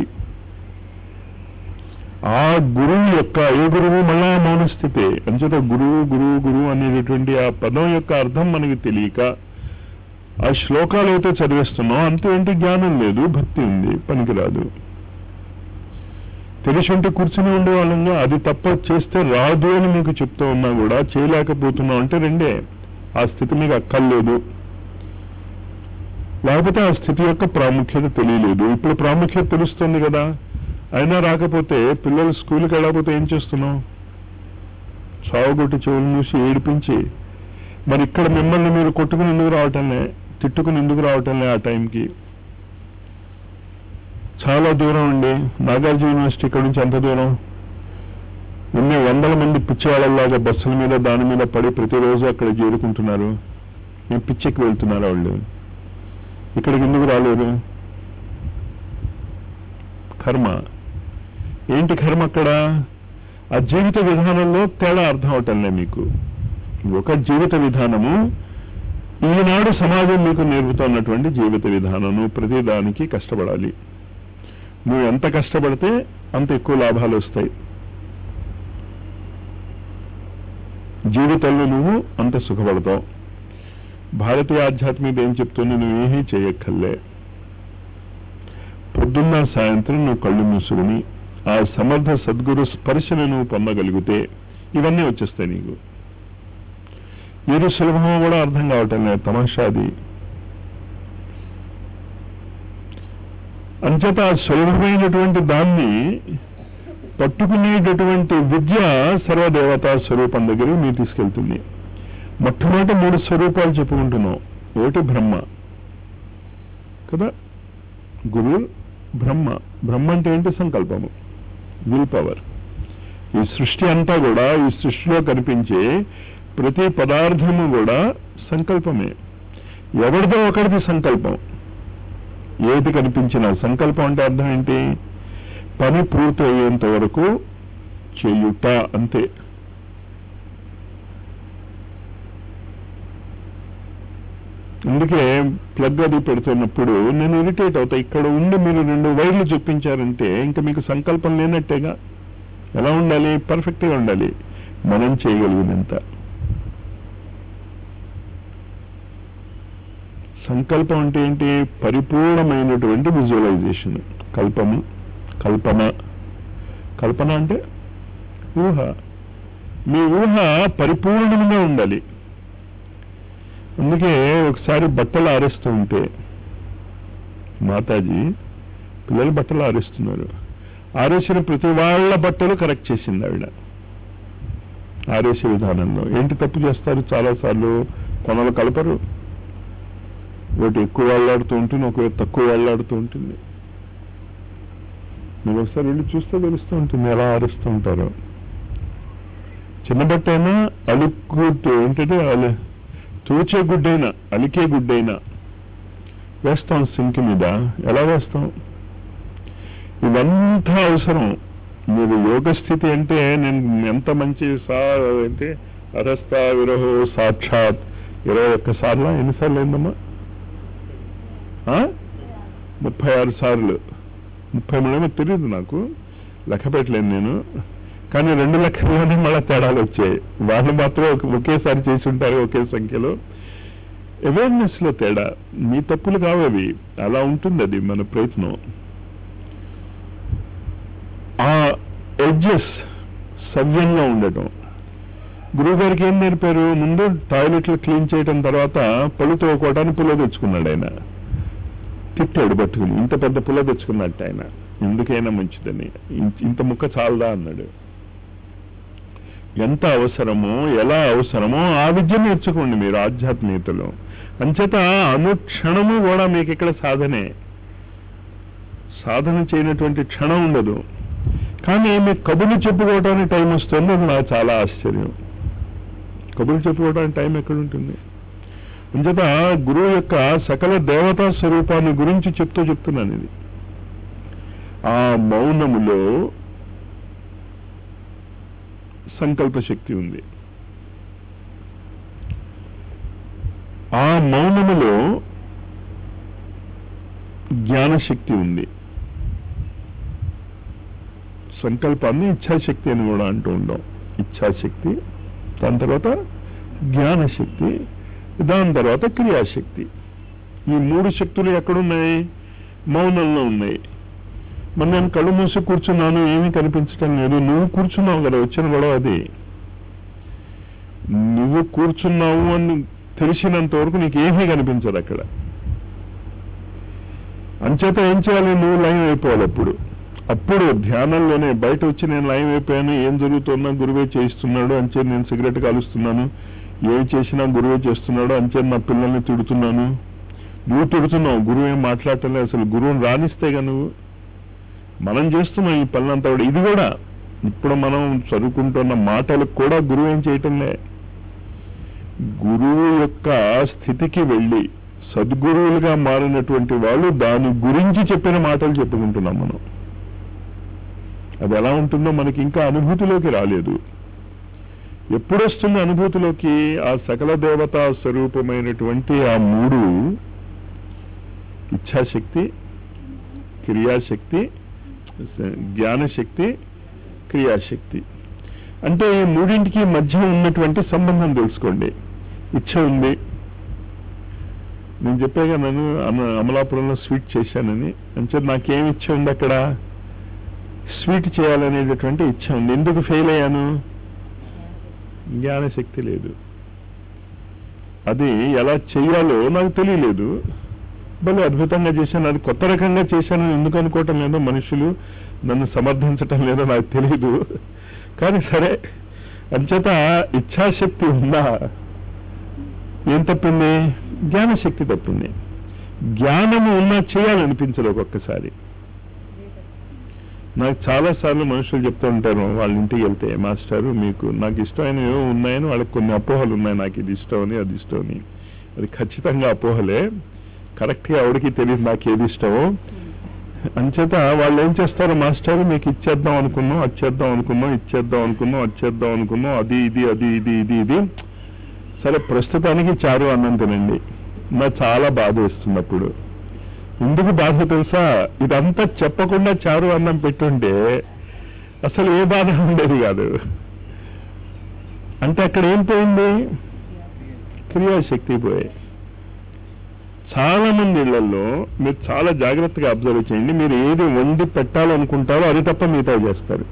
ఆ గురువు యొక్క ఏ గురువు మళ్ళా మౌనస్థితే అంచేత గురువు గురువు గురువు అనేటటువంటి ఆ పదం యొక్క అర్థం మనకి తెలియక ఆ శ్లోకాలు అయితే చదివేస్తున్నాం అంతే ఏంటి జ్ఞానం లేదు భక్తి ఉంది పనికిరాదు తెలిసి ఉంటే కూర్చుని ఉండేవాళ్ళంగా అది తప్ప చేస్తే రాదు అని మీకు చెప్తూ ఉన్నా కూడా చేయలేకపోతున్నాం అంటే రెండే ఆ స్థితి మీకు అక్కర్లేదు లేకపోతే ఆ స్థితి యొక్క ప్రాముఖ్యత తెలియలేదు ఇప్పుడు ప్రాముఖ్యత తెలుస్తుంది కదా అయినా రాకపోతే పిల్లలు స్కూల్కి వెళ్ళకపోతే ఏం చేస్తున్నాం సావుగొట్టి చెవులు మూసి ఏడిపించి మరి ఇక్కడ మిమ్మల్ని మీరు కొట్టుకుని ఎందుకు రావటంలే తిట్టుకుని ఎందుకు రావటంలే ఆ టైంకి చాలా దూరం అండి నాగార్జున యూనివర్సిటీ ఇక్కడ నుంచి ఎంత దూరం ఎన్ని వందల మంది పిచ్చివాళ్ళలాగా బస్సుల మీద దాని మీద పడి ప్రతిరోజు అక్కడ చేరుకుంటున్నారు మేము పిచ్చెక్కి వెళ్తున్నారు వాళ్ళు ఇక్కడికి ఎందుకు రాలేరు కర్మ ఏంటి కర్మ అక్కడ ఆ జీవిత విధానంలో తేడా అర్థం అవటంలే మీకు ఒక జీవిత విధానము ఈనాడు సమాజం మీకు నేర్పుతున్నటువంటి జీవిత విధానం నువ్వు ప్రతిదానికి కష్టపడాలి నువ్వు ఎంత కష్టపడితే అంత ఎక్కువ లాభాలు వస్తాయి జీవితంలో నువ్వు అంత సుఖపడతావు భారతీయ ఆధ్యాత్మికత ఏం చెప్తుంది నువ్వు ఏమీ చేయక్కర్లే పొద్దున్న సాయంత్రం నువ్వు కళ్ళు మూసుకుని ఆ సమర్థ సద్గురు స్పర్శను నువ్వు పొందగలిగితే ఇవన్నీ వచ్చేస్తాయి నీకు ఏది సులభమో కూడా అర్థం కావటం లేదు తమాషా అది అంచేత ఆ సులభమైనటువంటి దాన్ని పట్టుకునేటటువంటి విద్య సర్వదేవతా స్వరూపం దగ్గరికి మీరు తీసుకెళ్తుంది మొట్టమొదటి మూడు స్వరూపాలు చెప్పుకుంటున్నాం ఒకటి బ్రహ్మ కదా గురు బ్రహ్మ బ్రహ్మ అంటే ఏంటి సంకల్పము విల్ పవర్ ఈ సృష్టి అంతా కూడా ఈ సృష్టిలో కనిపించే ప్రతి పదార్థము కూడా సంకల్పమే ఎవరిదో ఒకరిది సంకల్పం ఏది కనిపించిన సంకల్పం అంటే అర్థం ఏంటి పని పూర్తి అయ్యేంత వరకు చేయుట అంతే అందుకే ప్లగ్ అది పెడుతున్నప్పుడు నేను ఇరిటేట్ అవుతా ఇక్కడ ఉండి మీరు రెండు వైర్లు చూపించారంటే ఇంకా మీకు సంకల్పం లేనట్టేగా ఎలా ఉండాలి పర్ఫెక్ట్గా ఉండాలి మనం చేయగలిగినంత సంకల్పం అంటే ఏంటి పరిపూర్ణమైనటువంటి విజువలైజేషన్ కల్పము కల్పన కల్పన అంటే ఊహ మీ ఊహ పరిపూర్ణంగా ఉండాలి అందుకే ఒకసారి బట్టలు ఆరేస్తూ ఉంటే మాతాజీ పిల్లలు బట్టలు ఆరేస్తున్నారు ఆరేసిన ప్రతి వాళ్ళ బట్టలు కరెక్ట్ చేసింది ఆవిడ ఆరేసే విధానంలో ఏంటి తప్పు చేస్తారు చాలాసార్లు కొనలు కలపరు ఒకటి ఎక్కువ వాళ్ళాడుతూ ఉంటుంది ఒక తక్కువ వాళ్ళాడుతూ ఉంటుంది మీరు ఒకసారి వెళ్ళి చూస్తే తెలుస్తూ ఉంటుంది ఎలా ఆరుస్తూ ఉంటారో చిన్న బట్ట అయినా అలుక్కు ఏంటంటే అలు తూచే గుడ్డైనా అలికే గుడ్డైనా వేస్తాం సింక్ మీద ఎలా వేస్తాం ఇవంతా అవసరం మీరు యోగ స్థితి అంటే నేను ఎంత మంచి సా అంటే అరస్త విరహో సాక్షాత్ ఇరవై ఒక్క సార్లు ఎన్నిసార్లు అయిందమ్మా ఆ? ముప్పై ఆరు సార్లు ముప్పై మూడేమో తెలియదు నాకు లెక్క పెట్టలేను నేను కానీ రెండు లెక్కల్లోనే మళ్ళీ తేడాలు వచ్చాయి వాళ్ళు మాత్రం ఒక- ఒకేసారి చేసి ఉంటారు ఒకే సంఖ్యలో అవేర్నెస్ లో తేడా మీ తప్పులు కావవి అలా ఉంటుంది అది మన ప్రయత్నం ఆ ఎడ్జెస్ సవ్యంగా ఉండటం గురువు గారికి ఏం నేర్పారు ముందు టాయిలెట్లు క్లీన్ చేయడం తర్వాత పళ్ళు తోకోవడానికి పుల్ల తెచ్చుకున్నాడు ఆయన తిట్టాడు పట్టుకుని ఇంత పెద్ద పుల్ల తెచ్చుకున్నట్టు ఆయన ఎందుకైనా మంచిదని ఇం- ఇంత ముక్క చాలదా అన్నాడు ఎంత అవసరమో ఎలా అవసరమో ఆ విద్య నేర్చుకోండి మీరు ఆధ్యాత్మికతలో అంచేత అనుక్షణము కూడా మీకు ఇక్కడ సాధనే సాధన చేయనటువంటి క్షణం ఉండదు కానీ మీకు కబుర్లు చెప్పుకోవడానికి టైం వస్తుంది అది నాకు చాలా ఆశ్చర్యం కబుర్లు చెప్పుకోవడానికి టైం ఎక్కడ ఉంటుంది అంచేత గురువు యొక్క సకల దేవతా స్వరూపాన్ని గురించి చెప్తూ చెప్తున్నాను ఇది ఆ మౌనములో సంకల్ప శక్తి ఉంది ఆ మౌనములో జ్ఞానశక్తి ఉంది సంకల్పాన్ని ఇచ్ఛాశక్తి అని కూడా అంటూ ఉండం ఇచ్ఛాశక్తి దాని తర్వాత జ్ఞానశక్తి దాని తర్వాత క్రియాశక్తి ఈ మూడు శక్తులు ఎక్కడున్నాయి మౌనంలో ఉన్నాయి మరి నేను కళ్ళు మూసి కూర్చున్నాను ఏమీ కనిపించటం లేదు నువ్వు కూర్చున్నావు కదా వచ్చిన గొడవ అది నువ్వు కూర్చున్నావు అని తెలిసినంత వరకు నీకు ఏమీ కనిపించదు అక్కడ అంచేత ఏం చేయాలి నువ్వు లైన్ అయిపోవాలి అప్పుడు అప్పుడు ధ్యానంలోనే బయట వచ్చి నేను లైన్ అయిపోయాను ఏం జరుగుతున్నా గురువే చేయిస్తున్నాడు అంచే నేను సిగరెట్ కాలుస్తున్నాను ఏమి చేసినా గురువే చేస్తున్నాడు అంచే నా పిల్లల్ని తిడుతున్నాను నువ్వు తిడుతున్నావు గురువు ఏం మాట్లాడటం లేదు అసలు గురువుని రాణిస్తేగా నువ్వు మనం చేస్తున్నాం ఈ పనులంతా కూడా ఇది కూడా ఇప్పుడు మనం చదువుకుంటున్న మాటలకు కూడా గురువు ఏం చేయటంలే గురువు యొక్క స్థితికి వెళ్ళి సద్గురువులుగా మారినటువంటి వాళ్ళు దాని గురించి చెప్పిన మాటలు చెప్పుకుంటున్నాం మనం అది ఎలా ఉంటుందో మనకి ఇంకా అనుభూతిలోకి రాలేదు ఎప్పుడు వస్తుంది అనుభూతిలోకి ఆ సకల దేవతా స్వరూపమైనటువంటి ఆ మూడు ఇచ్ఛాశక్తి క్రియాశక్తి జ్ఞానశక్తి క్రియాశక్తి అంటే ఈ మూడింటికి మధ్య ఉన్నటువంటి సంబంధం తెలుసుకోండి ఇచ్చ ఉంది నేను చెప్పాగా నన్ను అమ- అమలాపురంలో స్వీట్ చేశానని అంటే నాకేం ఇచ్చ ఉంది అక్కడ స్వీట్ చేయాలనేటటువంటి ఇచ్చ ఉంది ఎందుకు ఫెయిల్ అయ్యాను జ్ఞానశక్తి లేదు అది ఎలా చెయ్యాలో నాకు తెలియలేదు భలే అద్భుతంగా చేశాను అది కొత్త రకంగా చేశానని ఎందుకు అనుకోవటం లేదో మనుషులు నన్ను సమర్థించటం లేదో నాకు తెలియదు కానీ సరే అంచేత ఇచ్ఛాశక్తి ఉందా ఏం తప్పింది జ్ఞానశక్తి తప్పింది జ్ఞానము ఉన్నా చేయాలనిపించదు ఒక్కొక్కసారి నాకు చాలాసార్లు మనుషులు చెప్తూ ఉంటారు వాళ్ళ ఇంటికి వెళ్తే మాస్టారు మీకు నాకు ఇష్టమైనవి ఏవో ఉన్నాయని వాళ్ళకి కొన్ని అపోహలు ఉన్నాయి నాకు ఇది ఇష్టం అని అది ఇష్టం అని అది ఖచ్చితంగా అపోహలే కరెక్ట్గా ఎవరికి తెలియదు నాకు ఏది ఇష్టమో అంచేత వాళ్ళు ఏం చేస్తారు మాస్టర్ మీకు ఇచ్చేద్దాం అనుకున్నాం అది చేద్దాం అనుకున్నాం ఇచ్చేద్దాం అనుకున్నాం అది చేద్దాం అనుకున్నాం అది ఇది అది ఇది ఇది ఇది సరే ప్రస్తుతానికి చారు అన్నం తినండి నా చాలా బాధ వేస్తుంది అప్పుడు ఎందుకు బాధ తెలుసా ఇదంతా చెప్పకుండా చారు అన్నం పెట్టుంటే అసలు ఏ బాధ ఉండేది కాదు అంటే అక్కడ ఏం పోయింది క్రియాశక్తి పోయాయి చాలా మంది ఇళ్లలో మీరు చాలా జాగ్రత్తగా అబ్జర్వ్ చేయండి మీరు ఏది వండి పెట్టాలనుకుంటారో అది తప్ప మిగతా చేస్తారు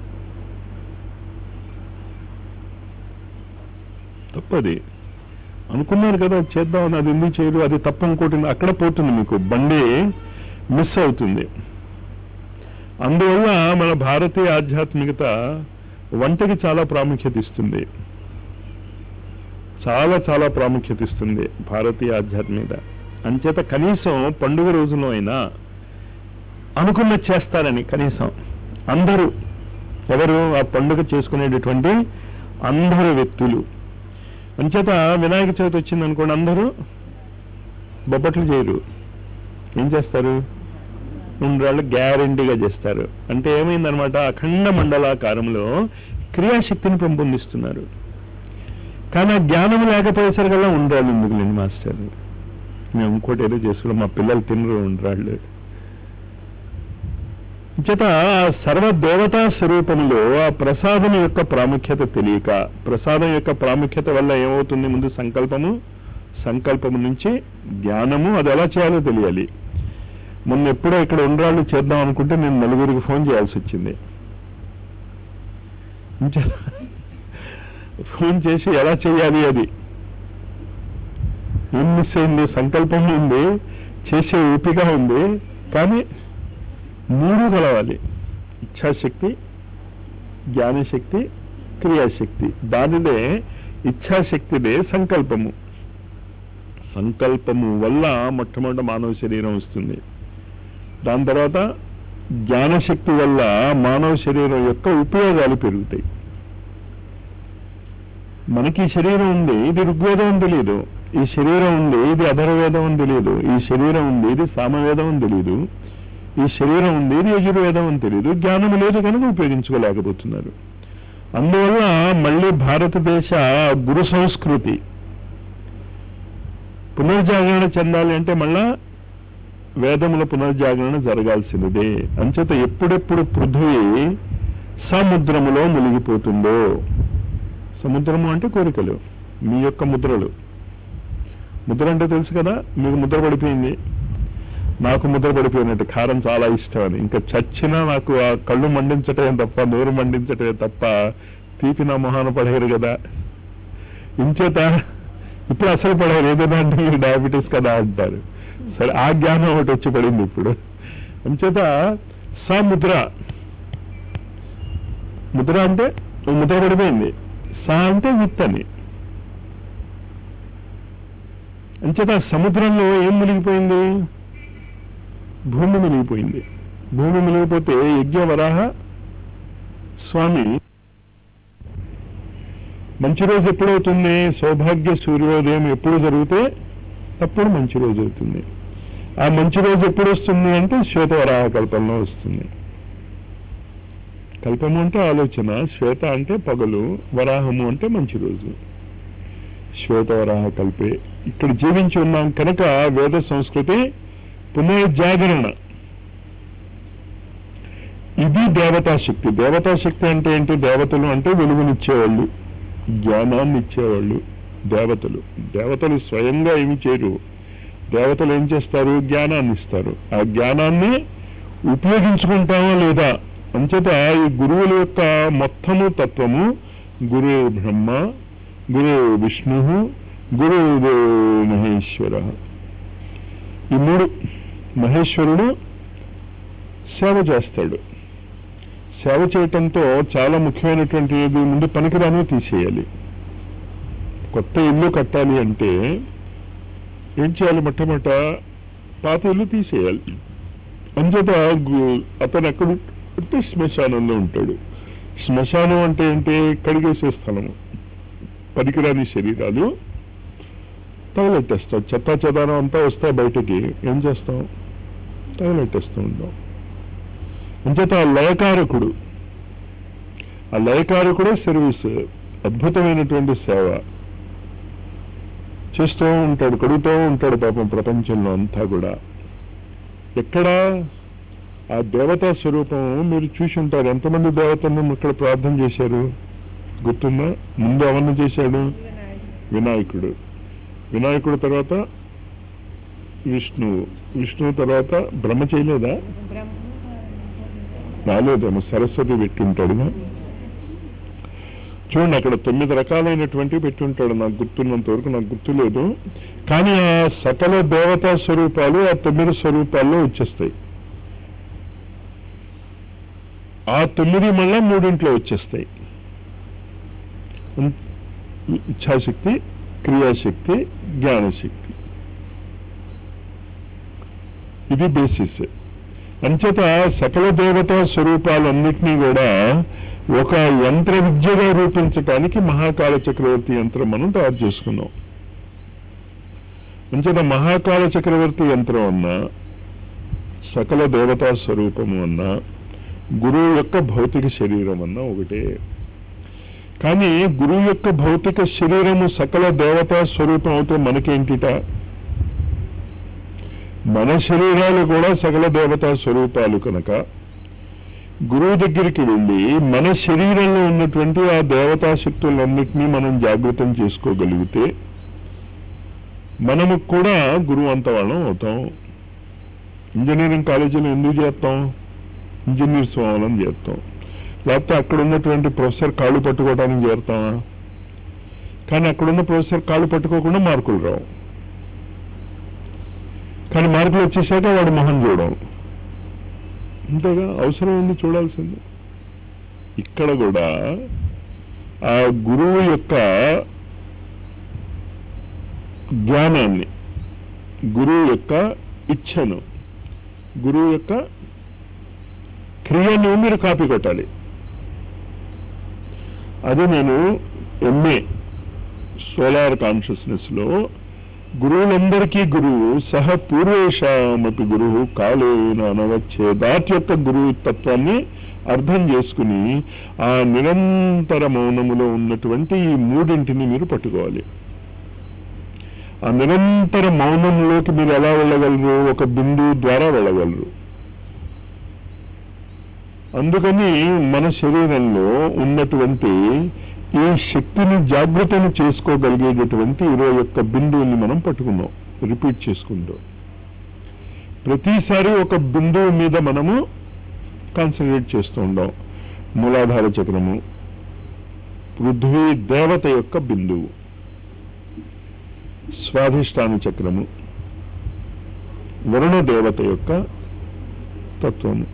తప్పది అనుకున్నారు కదా అది చేద్దామని అది ఎందుకు చేయరు అది తప్ప ఇంకోటి అక్కడ పోతుంది మీకు బండి మిస్ అవుతుంది అందువల్ల మన భారతీయ ఆధ్యాత్మికత వంటకి చాలా ప్రాముఖ్యత ఇస్తుంది చాలా చాలా ప్రాముఖ్యత ఇస్తుంది భారతీయ ఆధ్యాత్మికత అంచేత కనీసం పండుగ రోజులో అయినా అనుకున్న చేస్తారని కనీసం అందరూ ఎవరు ఆ పండుగ చేసుకునేటటువంటి అందరు వ్యక్తులు అంచేత వినాయక చవితి వచ్చింది అనుకోండి అందరూ బొబ్బట్లు చేయరు ఏం చేస్తారు ఉండ్రాళ్ళు గ్యారంటీగా చేస్తారు అంటే ఏమైందనమాట అఖండ మండలాకారంలో క్రియాశక్తిని పెంపొందిస్తున్నారు కానీ ఆ జ్ఞానం లేకపోయేసరికల్లా ఉండ్రాళ్ళు ఎందుకు లేని మాస్టర్ మేము ఇంకోటి ఏదో చేసుకున్నాం మా పిల్లలు తినరు ఉండ్రాళ్ళు చేత ఆ సర్వదేవతా స్వరూపంలో ఆ ప్రసాదం యొక్క ప్రాముఖ్యత తెలియక ప్రసాదం యొక్క ప్రాముఖ్యత వల్ల ఏమవుతుంది ముందు సంకల్పము సంకల్పము నుంచి జ్ఞానము అది ఎలా చేయాలో తెలియాలి మొన్న ఎప్పుడో ఇక్కడ ఉండ్రాళ్ళు చేద్దాం అనుకుంటే నేను నలుగురికి ఫోన్ చేయాల్సి వచ్చింది ఇంచేత ఫోన్ చేసి ఎలా చేయాలి అది ఏం మిస్ అయింది సంకల్పం ఉంది చేసే ఓపిక ఉంది కానీ మూడు కలవాలి ఇచ్ఛాశక్తి జ్ఞానశక్తి క్రియాశక్తి దానిదే ఇచ్ఛాశక్తిదే సంకల్పము సంకల్పము వల్ల మొట్టమొదట మానవ శరీరం వస్తుంది దాని తర్వాత జ్ఞానశక్తి వల్ల మానవ శరీరం యొక్క ఉపయోగాలు పెరుగుతాయి మనకి ఈ శరీరం ఉంది ఇది ఋగ్వేదం అని తెలియదు ఈ శరీరం ఉంది ఇది అధర్వేదం అని తెలియదు ఈ శరీరం ఉంది ఇది సామవేదం అని తెలియదు ఈ శరీరం ఉంది ఇది యజుర్వేదం అని తెలియదు జ్ఞానం లేదు కనుక ఉపయోగించుకోలేకపోతున్నారు అందువల్ల మళ్ళీ భారతదేశ గురు సంస్కృతి పునర్జాగరణ చెందాలి అంటే మళ్ళా వేదముల పునర్జాగరణ జరగాల్సినదే అంచేత ఎప్పుడెప్పుడు పృథ్వీ సముద్రములో మునిగిపోతుందో సముద్రము అంటే కోరికలు మీ యొక్క ముద్రలు ముద్ర అంటే తెలుసు కదా మీకు ముద్ర పడిపోయింది నాకు ముద్ర పడిపోయినట్టు కారం చాలా ఇష్టం అని ఇంకా చచ్చినా నాకు ఆ కళ్ళు మండించటమే తప్ప నోరు మండించటమే తప్ప తీపి నా మొహాన పడేరు కదా ఇంచేత ఇప్పుడు అసలు పడేరు ఏదైనా అంటే మీరు డయాబెటీస్ కదా అంటారు సరే ఆ జ్ఞానం ఒకటి వచ్చి పడింది ఇప్పుడు అంచేత స ముద్ర ముద్ర అంటే ఓ ముద్ర పడిపోయింది సా అంటే విత్ అని అంచేత సముద్రంలో ఏం మునిగిపోయింది భూమి మునిగిపోయింది భూమి మునిగిపోతే యజ్ఞవరాహ స్వామి మంచి రోజు ఎప్పుడవుతుంది సౌభాగ్య సూర్యోదయం ఎప్పుడు జరిగితే అప్పుడు మంచి రోజు అవుతుంది ఆ మంచి రోజు ఎప్పుడు వస్తుంది అంటే శ్వేతవరాహ కల్పంలో వస్తుంది కల్పము అంటే ఆలోచన శ్వేత అంటే పగలు వరాహము అంటే మంచి రోజు శ్వేతవరాహ కల్పే ఇక్కడ జీవించి ఉన్నాం కనుక వేద సంస్కృతి పునర్జాగరణ ఇది దేవతాశక్తి దేవతాశక్తి అంటే ఏంటి దేవతలు అంటే వెలుగునిచ్చేవాళ్ళు జ్ఞానాన్ని ఇచ్చేవాళ్ళు దేవతలు దేవతలు స్వయంగా ఏమి చేయరు దేవతలు ఏం చేస్తారు జ్ఞానాన్ని ఇస్తారు ఆ జ్ఞానాన్ని ఉపయోగించుకుంటామా లేదా అంచేత ఈ గురువుల యొక్క మొత్తము తత్వము గురు బ్రహ్మ గురు విష్ణు గురు మహేశ్వర ఈ మూడు మహేశ్వరుడు సేవ చేస్తాడు సేవ చేయటంతో చాలా ముఖ్యమైనటువంటి ఇది ముందు పనికిరాను తీసేయాలి కొత్త ఇల్లు కట్టాలి అంటే ఏం చేయాలి మొట్టమొదట పాత ఇల్లు తీసేయాలి అంచేత గు- అతను ఎక్కడ అంటే శ్మశానంలో ఉంటాడు శ్మశానం అంటే ఏంటి కడిగేసే స్థలము పనికిరాని శరీరాలు తగలెట్టేస్తాం చెత్త చెదారం అంతా వస్తాయి బయటకి ఏం చేస్తాం తగలెట్టేస్తూ ఉంటాం అంచేత ఆ లయకారకుడు ఆ లయకారకుడే సర్వీస్ అద్భుతమైనటువంటి సేవ చేస్తూ ఉంటాడు కడుగుతూ ఉంటాడు పాపం ప్రపంచంలో అంతా కూడా ఎక్కడ ఆ దేవతా స్వరూపం మీరు చూసి ఉంటారు ఎంతమంది దేవతలను ఇక్కడ ప్రార్థన చేశారు గుర్తుందా ముందు అవన్నీ చేశాడు వినాయకుడు వినాయకుడు తర్వాత విష్ణువు విష్ణువు తర్వాత బ్రహ్మ చేయలేదా రాలేదేమో సరస్వతి పెట్టుంటాడుగా చూడండి అక్కడ తొమ్మిది రకాలైనటువంటి పెట్టుంటాడు నాకు గుర్తున్నంత వరకు నాకు గుర్తులేదు కానీ ఆ సకల దేవతా స్వరూపాలు ఆ తొమ్మిది స్వరూపాల్లో వచ్చేస్తాయి ఆ తొమ్మిది మళ్ళా మూడింట్లో వచ్చేస్తాయి ఇచ్ఛాశక్తి క్రియాశక్తి జ్ఞానశక్తి ఇది బేసిస్ అంచేత సకల దేవతా స్వరూపాలన్నింటినీ కూడా ఒక యంత్ర విద్యగా రూపించటానికి మహాకాల చక్రవర్తి యంత్రం మనం తయారు చేసుకున్నాం అంచేత మహాకాల చక్రవర్తి యంత్రం అన్నా సకల దేవతా స్వరూపము అన్నా గురువు యొక్క భౌతిక శరీరం అన్నా ఒకటే కానీ గురువు యొక్క భౌతిక శరీరము సకల దేవతా స్వరూపం అవుతే మనకేంటిట మన శరీరాలు కూడా సకల దేవతా స్వరూపాలు కనుక గురువు దగ్గరికి వెళ్ళి మన శరీరంలో ఉన్నటువంటి ఆ దేవతా శక్తులన్నింటినీ మనం జాగృతం చేసుకోగలిగితే మనము కూడా గురువు అంత వాళ్ళం అవుతాం ఇంజనీరింగ్ కాలేజీలో ఎందుకు చేస్తాం ఇంజనీర్స్ అవ్వాలని చేస్తాం లేకపోతే అక్కడ ఉన్నటువంటి ప్రొఫెసర్ కాళ్ళు పట్టుకోవడానికి చేరుతామా కానీ అక్కడున్న ప్రొఫెసర్ కాళ్ళు పట్టుకోకుండా మార్కులు రావు కానీ మార్కులు వచ్చేసాక వాడు మొహం చూడడం అంతేగా అవసరం ఉంది చూడాల్సింది ఇక్కడ కూడా ఆ గురువు యొక్క జ్ఞానాన్ని గురువు యొక్క ఇచ్ఛను గురువు యొక్క క్రియను మీరు కాపీ కొట్టాలి అది నేను ఎంఏ సోలార్ కాన్షియస్నెస్ లో గురువులందరికీ గురువు సహ పూర్వేషామపి గురువు కాలేన అనవచ్చేదాట్ యొక్క గురువు తత్వాన్ని అర్థం చేసుకుని ఆ నిరంతర మౌనములో ఉన్నటువంటి ఈ మూడింటిని మీరు పట్టుకోవాలి ఆ నిరంతర మౌనంలోకి మీరు ఎలా వెళ్ళగలరు ఒక బిందువు ద్వారా వెళ్ళగలరు అందుకని మన శరీరంలో ఉన్నటువంటి ఈ శక్తిని జాగృతం చేసుకోగలిగేటటువంటి ఇరవై ఒక్క బిందువుని మనం పట్టుకున్నాం రిపీట్ చేసుకుంటూ ప్రతిసారి ఒక బిందువు మీద మనము కాన్సన్ట్రేట్ చేస్తూ ఉండాం మూలాధార చక్రము పృథ్వీ దేవత యొక్క బిందువు స్వాధిష్టాన చక్రము వరుణ దేవత యొక్క తత్వము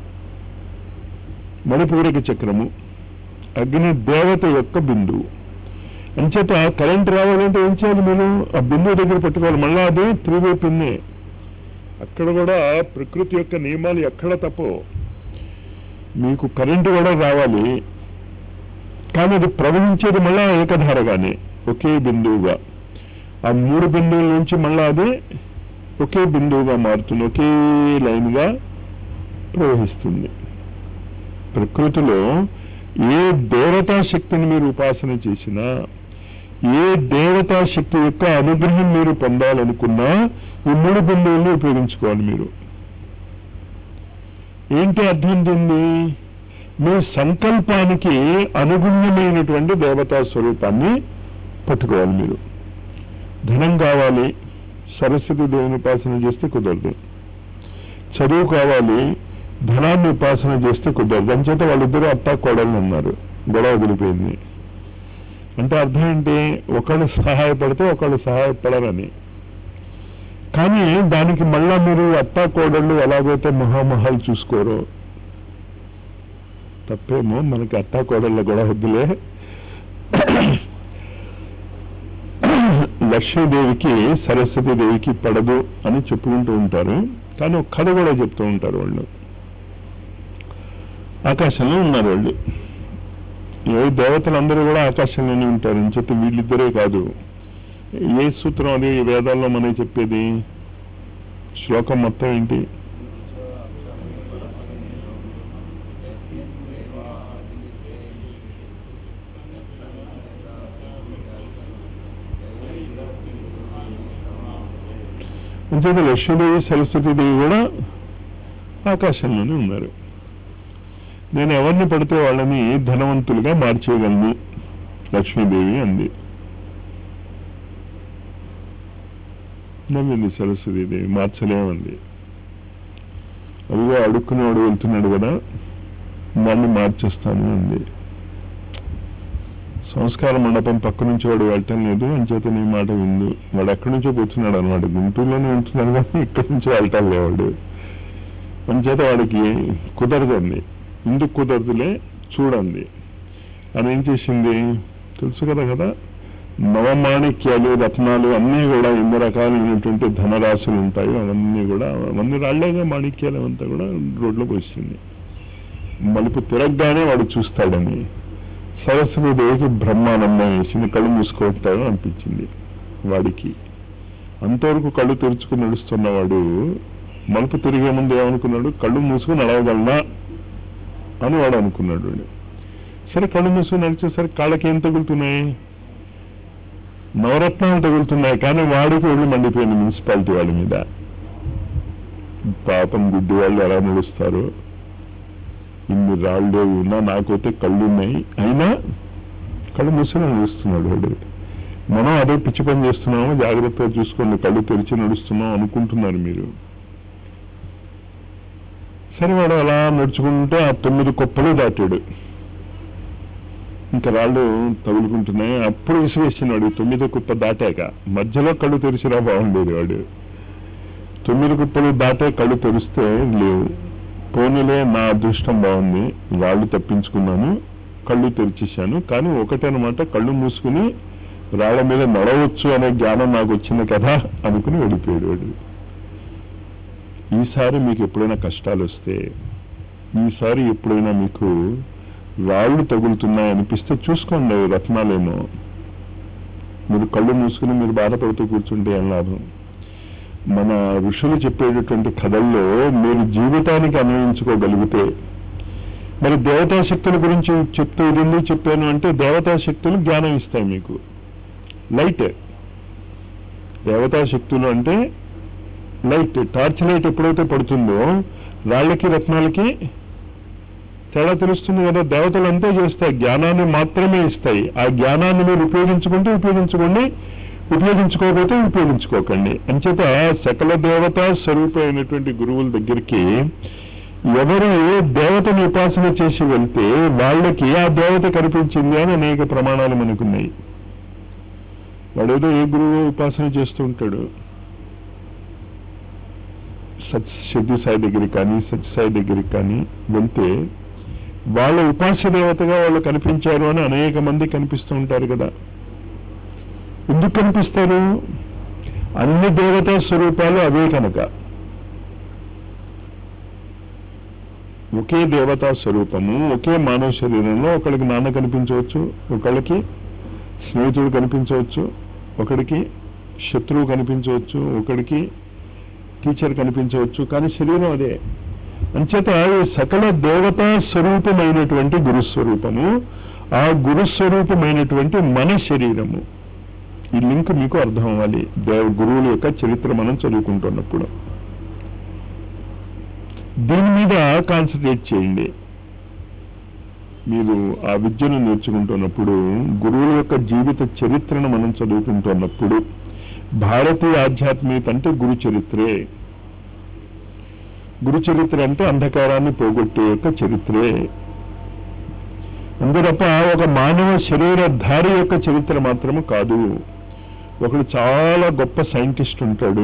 మణిపూరక చక్రము అగ్ని దేవత యొక్క బిందువు అంచేత కరెంట్ రావాలంటే ఏం చేయాలి మీరు ఆ బిందువు దగ్గర పెట్టుకోవాలి మళ్ళా అది త్రివే పిన్నే అక్కడ కూడా ప్రకృతి యొక్క నియమాలు ఎక్కడ తప్పో మీకు కరెంటు కూడా రావాలి కానీ అది ప్రవహించేది మళ్ళా ఏకధారగానే ఒకే బిందువుగా ఆ మూడు బిందువుల నుంచి మళ్ళా అది ఒకే బిందువుగా మారుతుంది ఒకే లైన్గా ప్రవహిస్తుంది ప్రకృతిలో ఏ దేవతా శక్తిని మీరు ఉపాసన చేసినా ఏ దేవతా శక్తి యొక్క అనుగ్రహం మీరు పొందాలనుకున్నా ఈ మూడు బిందువుల్ని ఉపయోగించుకోవాలి మీరు ఏంటి అర్థం దీన్ని మీ సంకల్పానికి అనుగుణ్యమైనటువంటి దేవతా స్వరూపాన్ని పట్టుకోవాలి మీరు ధనం కావాలి సరస్వతి దేవుని ఉపాసన చేస్తే కుదరదు చదువు కావాలి ధనాన్ని ఉపాసన చేస్తే కుదరదు అంచేత వాళ్ళిద్దరూ అత్తా కోడళ్ళు ఉన్నారు గొడవ వదిలిపోయింది అంటే అర్థం ఏంటి ఒకళ్ళు సహాయపడితే ఒకళ్ళు సహాయపడరని కానీ దానికి మళ్ళా మీరు అత్తా కోడళ్ళు ఎలాగైతే మహామహాలు చూసుకోరో తప్పేమో మనకి అత్తా కోడళ్ళ గొడవ వద్దులే లక్ష్మీదేవికి సరస్వతి దేవికి పడదు అని చెప్పుకుంటూ ఉంటారు కానీ ఒక కథ కూడా చెప్తూ ఉంటారు వాళ్ళు ఆకాశంలో ఉన్నారు వాళ్ళు ఏ దేవతలందరూ కూడా ఆకాశంలోనే ఉంటారు అని చెప్పి వీళ్ళిద్దరే కాదు ఏ సూత్రం అది ఈ వేదాల్లో మనకి చెప్పేది శ్లోకం మొత్తం ఏంటి అంచేత లక్ష్మీదేవి సరస్వతీదేవి కూడా ఆకాశంలోనే ఉన్నారు నేను ఎవరిని పడితే వాళ్ళని ధనవంతులుగా మార్చేయగలను లక్ష్మీదేవి అంది నవ్వింది సరస్వతీదేవి మార్చలేమంది అదిగో అడుక్కునేవాడు వెళ్తున్నాడు కదా వాడిని మార్చేస్తాను అంది సంస్కార మండపం పక్క నుంచి వాడు వెళ్ళటం లేదు అంచేత నీ మాట విందు వాడు ఎక్కడి నుంచో కూర్చున్నాడు అనమాట గుంటూరులోనే ఉంటున్నాడు కానీ ఇక్కడి నుంచి వెళ్ళటం లేవాడు అంచేత వాడికి కుదరదండి ఎందుకు కుదరదులే చూడండి అని ఏం చేసింది తెలుసు కదా కదా నవమాణిక్యాలు రత్నాలు అన్నీ కూడా ఎన్ని రకాలైనటువంటి ధనరాశులు ఉంటాయి అవన్నీ కూడా అవన్నీ రాళ్లేగా మాణిక్యాలు అవంతా కూడా రోడ్లోకి వచ్చింది మలుపు తిరగగానే వాడు చూస్తాడని సరస్వతి దేవికి బ్రహ్మానందం వేసింది కళ్ళు మూసుకుంటాడు అనిపించింది వాడికి అంతవరకు కళ్ళు తెరుచుకుని నడుస్తున్నవాడు మలుపు తిరిగే ముందు ఏమనుకున్నాడు కళ్ళు మూసుకుని నడవగలనా అని వాడు అనుకున్నాడు వాడు. సరే కళ్ళు మూసుకుని నడిచేసరికి కాళ్ళకి ఏం తగులుతున్నాయి నవరత్నాలు తగులుతున్నాయి కానీ వాడికి ఒళ్ళు మండిపోయింది మున్సిపాలిటీ వాళ్ళ మీద పాపం గుడ్డి వాళ్ళు ఎలా నడుస్తారు ఇన్ని రాళ్ళు ఉన్నా నాకైతే కళ్ళు ఉన్నాయి అయినా కళ్ళు మూసుకుని నడుస్తున్నాడు వాడు మనం అదే పిచ్చి పని చేస్తున్నాము జాగ్రత్తగా చూసుకోండి కళ్ళు తెరిచి నడుస్తున్నాం అనుకుంటున్నారు మీరు సరే వాడు అలా నడుచుకుంటే ఆ తొమ్మిది కుప్పలు దాటాడు ఇంకా రాళ్ళు తగులుకుంటున్నాయి అప్పుడు విసివేసినాడు తొమ్మిది కుప్ప దాటాక మధ్యలో కళ్ళు తెరిచినా బాగుండేది వాడు తొమ్మిది కుప్పలు దాటే కళ్ళు తెరిస్తే లేవు పోనీలే నా అదృష్టం బాగుంది రాళ్ళు తప్పించుకున్నాను కళ్ళు తెరిచేశాను కానీ ఒకటనమాట కళ్ళు మూసుకుని రాళ్ల మీద నడవచ్చు అనే జ్ఞానం నాకు వచ్చింది కదా అనుకుని వెళ్ళిపోయాడు వాడు ఈసారి మీకు ఎప్పుడైనా కష్టాలు వస్తే ఈసారి ఎప్పుడైనా మీకు రాళ్ళు తగులుతున్నాయి అనిపిస్తే చూసుకోండి అవి రత్నాలేమో మీరు కళ్ళు మూసుకుని మీరు బాధపడుతూ కూర్చుంటే ఏం లాభం మన ఋషులు చెప్పేటటువంటి కథల్లో మీరు జీవితానికి అన్వయించుకోగలిగితే మరి దేవతా శక్తుల గురించి చెప్తూ ఇది ఎందుకు చెప్పాను అంటే దేవతా శక్తులు జ్ఞానం ఇస్తాయి మీకు లైట్ దేవతా శక్తులు అంటే లైట్ టార్చ్ లైట్ ఎప్పుడైతే పడుతుందో రాళ్ళకి రత్నాలకి తేడా తెలుస్తుంది కదా దేవతలు అంతే చేస్తాయి జ్ఞానాన్ని మాత్రమే ఇస్తాయి ఆ జ్ఞానాన్ని మీరు ఉపయోగించుకుంటే ఉపయోగించుకోండి ఉపయోగించుకోకపోతే ఉపయోగించుకోకండి అంచేత సకల దేవత స్వరూపమైనటువంటి గురువుల దగ్గరికి ఎవరు ఏ దేవతను ఉపాసన చేసి వెళ్తే వాళ్ళకి ఆ దేవత కనిపించింది అని అనేక ప్రమాణాలు మనకున్నాయి వాడేదో ఏ గురువు ఉపాసన చేస్తూ ఉంటాడు సత్ సిద్ధి సాయి దగ్గరికి కానీ సత్య సాయి దగ్గరికి కానీ వెళ్తే వాళ్ళ ఉపాస్య దేవతగా వాళ్ళు కనిపించారు అని అనేక మంది కనిపిస్తూ ఉంటారు కదా ఎందుకు కనిపిస్తారు అన్ని దేవతా స్వరూపాలు అవే కనుక ఒకే దేవతా స్వరూపము ఒకే మానవ శరీరంలో ఒకరికి నాన్న కనిపించవచ్చు ఒకళ్ళకి స్నేహితుడు కనిపించవచ్చు ఒకడికి శత్రువు కనిపించవచ్చు ఒకడికి టీచర్ కనిపించవచ్చు కానీ శరీరం అదే అంచేత ఈ సకల దేవతా స్వరూపమైనటువంటి గురుస్వరూపము ఆ గురుస్వరూపమైనటువంటి మన శరీరము ఈ లింక్ మీకు అర్థం అవ్వాలి దేవ గురువుల యొక్క చరిత్ర మనం చదువుకుంటున్నప్పుడు దీని మీద కాన్సన్ట్రేట్ చేయండి మీరు ఆ విద్యను నేర్చుకుంటున్నప్పుడు గురువుల యొక్క జీవిత చరిత్రను మనం చదువుకుంటున్నప్పుడు భారతీయ ఆధ్యాత్మికత అంటే గురు చరిత్రే గురు చరిత్ర అంటే అంధకారాన్ని పోగొట్టే యొక్క చరిత్రే అందుతప్ప ఒక మానవ శరీరధారి యొక్క చరిత్ర మాత్రము కాదు ఒకడు చాలా గొప్ప సైంటిస్ట్ ఉంటాడు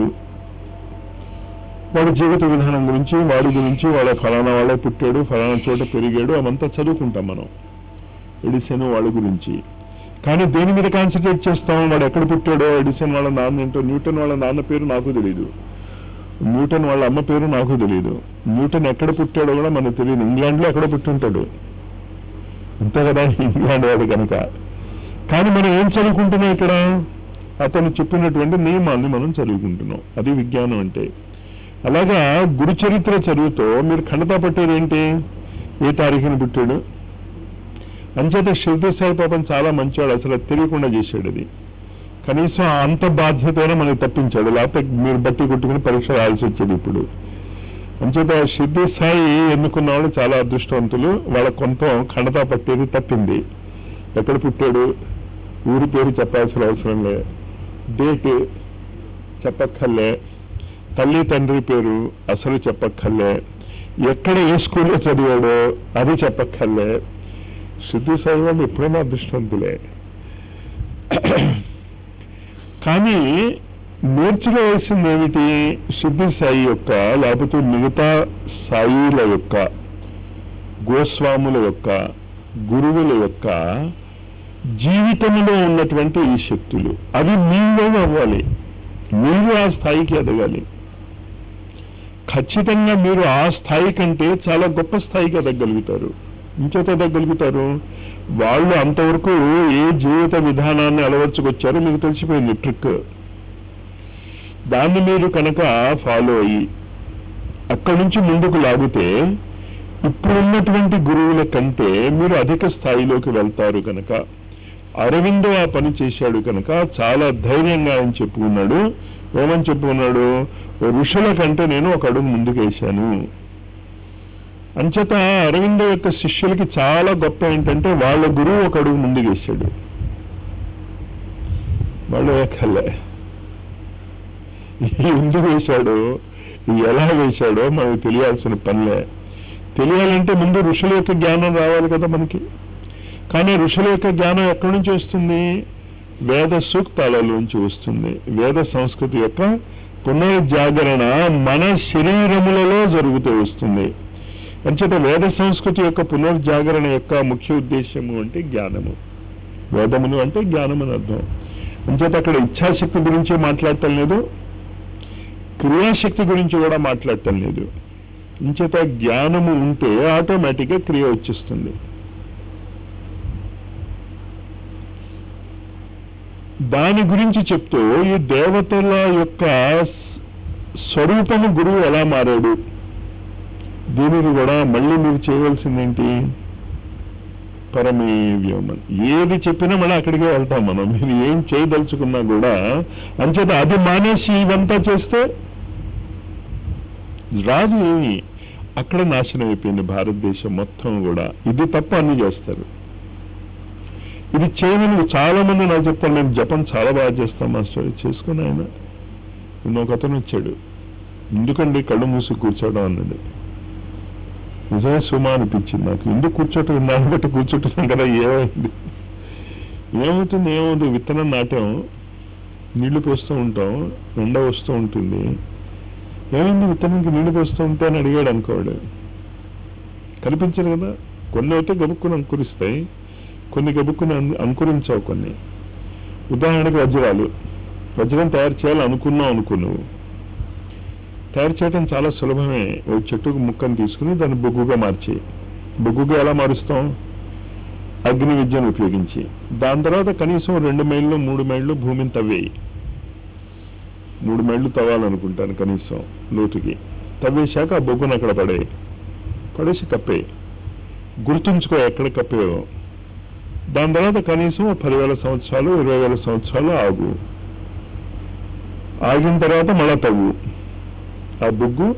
వాడి జీవిత విధానం గురించి వాడి గురించి వాళ్ళ ఫలానా వాళ్ళే పుట్టాడు ఫలానా చోట పెరిగాడు అవంతా చదువుకుంటాం మనం ఎడిసన్ వాళ్ళ గురించి కానీ దేని మీద కాన్సన్ట్రేట్ చేస్తాం వాడు ఎక్కడ పుట్టాడో ఎడిసన్ వాళ్ళ నాన్న ఏంటో న్యూటన్ వాళ్ళ నాన్న పేరు నాకు తెలియదు న్యూటన్ వాళ్ళ అమ్మ పేరు నాకు తెలియదు న్యూటన్ ఎక్కడ పుట్టాడో కూడా మనకు తెలియదు ఇంగ్లాండ్లో ఎక్కడ పుట్టి ఉంటాడు అంతే కదా ఇంగ్లాండ్ వాడు కనుక కానీ మనం ఏం చదువుకుంటున్నాం ఇక్కడ అతను చెప్పినటువంటి నియమాల్ని మనం చదువుకుంటున్నాం అది విజ్ఞానం అంటే అలాగా గురు చరిత్ర చదువుతో మీరు ఖండతా పట్టేది ఏంటి ఏ తారీఖున పుట్టాడు అంచేత షిర్ది సాయి పాపం చాలా మంచివాడు అసలు అది తెలియకుండా చేశాడు అది కనీసం అంత బాధ్యతైనా మనకి తప్పించాడు లేకపోతే మీరు బట్టి కొట్టుకుని పరీక్ష రాయాల్సి వచ్చేది ఇప్పుడు అంచేత షిర్ది సాయి ఎన్నుకున్న వాళ్ళు చాలా అదృష్టవంతులు వాళ్ళ కొంత ఖండతా పట్టేది తప్పింది ఎక్కడ పుట్టాడు ఊరి పేరు చెప్పాల్సిన అవసరం లే డేట్ చెప్పక్కర్లే తల్లి తండ్రి పేరు అసలు చెప్పక్కర్లే ఎక్కడ ఏ స్కూల్లో చదివాడో అది చెప్పక్కర్లే శుద్ధి సాయి వాళ్ళు ఎప్పుడైనా అదృష్టవంతులే కానీ నేర్చుకోవాల్సింది ఏమిటి సిద్ధి సాయి యొక్క లేకపోతే మిగతా సాయిల యొక్క గోస్వాముల యొక్క గురువుల యొక్క జీవితంలో ఉన్నటువంటి ఈ శక్తులు అవి మీలో అవ్వాలి మీరు ఆ స్థాయికి ఎదగాలి ఖచ్చితంగా మీరు ఆ స్థాయి కంటే చాలా గొప్ప స్థాయికి ఎదగలుగుతారు ఇంచేత ఎదగలుగుతారు వాళ్ళు అంతవరకు ఏ జీవిత విధానాన్ని అలవర్చుకొచ్చారో మీకు తెలిసిపోయింది ట్రిక్ దాన్ని మీరు కనుక ఫాలో అయ్యి అక్కడి నుంచి ముందుకు లాగితే ఇప్పుడున్నటువంటి గురువుల కంటే మీరు అధిక స్థాయిలోకి వెళ్తారు కనుక అరవిందో ఆ పని చేశాడు కనుక చాలా ధైర్యంగా ఆయన చెప్పుకున్నాడు ఏమని చెప్పుకున్నాడు ఋషుల కంటే నేను ఒక అడుగు ముందుకు వేశాను అంచేత అరవిందో యొక్క శిష్యులకి చాలా గొప్ప ఏంటంటే వాళ్ళ గురువు ఒక అడుగు ముందుకు వేశాడు వాళ్ళు ఎక్కలే ఎందుకు వేశాడు ఎలా వేశాడో మనకు తెలియాల్సిన పనిలే తెలియాలంటే ముందు ఋషుల యొక్క జ్ఞానం రావాలి కదా మనకి కానీ ఋషుల యొక్క జ్ఞానం ఎక్కడి నుంచి వస్తుంది వేద సూక్తాలలోంచి వస్తుంది వేద సంస్కృతి యొక్క పునర్జాగరణ మన శరీరములలో జరుగుతూ వస్తుంది అంచేత వేద సంస్కృతి యొక్క పునర్జాగరణ యొక్క ముఖ్య ఉద్దేశము అంటే జ్ఞానము వేదమును అంటే జ్ఞానం అని అర్థం అంచేత అక్కడ ఇచ్ఛాశక్తి గురించి మాట్లాడటం లేదు క్రియాశక్తి గురించి కూడా మాట్లాడటం లేదు ఇంచేత జ్ఞానము ఉంటే ఆటోమేటిక్గా క్రియ వచ్చేస్తుంది దాని గురించి చెప్తూ ఈ దేవతల యొక్క స్వరూపము గురువు ఎలా మారాడు దీనికి కూడా మళ్ళీ మీరు చేయవలసిందేంటి పరమే వ్యోమన్ ఏది చెప్పినా మళ్ళీ అక్కడికే వెళ్తాం మనం మీరు ఏం చేయదలుచుకున్నా కూడా అంచేత అది మానేసి ఇవంతా చేస్తే రాదు ఏమి అక్కడ నాశనం అయిపోయింది భారతదేశం మొత్తం కూడా ఇది తప్ప అన్ని చేస్తారు ఇది చేయమని చాలా మంది నాకు చెప్తారు మేము జపం చాలా బాగా చేస్తాం మాస్టర్ చేసుకుని ఆయన నిన్న ఒక అతను వచ్చాడు ఎందుకండి కళ్ళు మూసి కూర్చోవడం అన్నాడు నిజమే సుమా అనిపించింది నాకు ఎందుకు కూర్చోటం దాన్ని బట్టి కూర్చుంటున్నాం కదా ఏమైంది ఏమవుతుంది ఏమవుతుంది విత్తనం నాటాం నీళ్లు పోస్తూ ఉంటాం ఎండ వస్తూ ఉంటుంది ఏమైంది విత్తనానికి నీళ్లు పోస్తూ ఉంటే అని అడిగాడు అనుకోడు కనిపించదు కదా కొన్ని అయితే గబుక్కుని అంకురిస్తాయి కొన్ని గబుక్కుని అం- అంకురించావు కొన్ని ఉదాహరణకు వజ్రాలు వజ్రం తయారు చేయాలి అనుకున్నావు అనుకో నువ్వు తయారు చేయడం చాలా సులభమే ఓ చెట్టుకు ముక్కను తీసుకుని దాన్ని బొగ్గుగా మార్చి బొగ్గుగా ఎలా మారుస్తాం అగ్ని విద్యను ఉపయోగించి దాని తర్వాత కనీసం రెండు మైళ్ళు మూడు మైళ్ళు భూమిని తవ్వేయి మూడు మైళ్ళు తవ్వాలనుకుంటాను కనీసం లోతుకి తవ్వేశాక ఆ బొగ్గును అక్కడ పడే పడేసి కప్పే గుర్తుంచుకో ఎక్కడ కప్పేవో దాని తర్వాత కనీసం ఓ పదివేల సంవత్సరాలు ఇరవై వేల సంవత్సరాలు ఆగు ఆగిన తర్వాత మళ్ళా తవ్వు ఆ బొగ్గు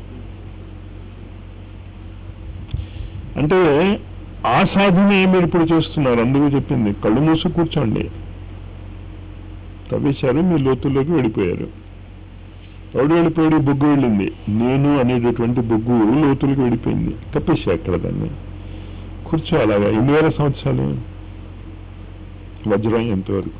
అంటే ఆ సాధనే మీరు ఇప్పుడు చేస్తున్నారు అందుకు చెప్పింది కళ్ళు మూసి కూర్చోండి తవ్వేశారు మీ లోతుల్లోకి వెళ్ళిపోయారు ఎవడు వెళ్ళిపోయాడు ఈ బొగ్గు వెళ్ళింది నేను అనేటటువంటి బొగ్గు లోతులకు వెళ్ళిపోయింది కప్పేసా అక్కడ దాన్ని కూర్చో అలాగా ఎన్ని వేల సంవత్సరాలు వజ్రం ఎంతవరకు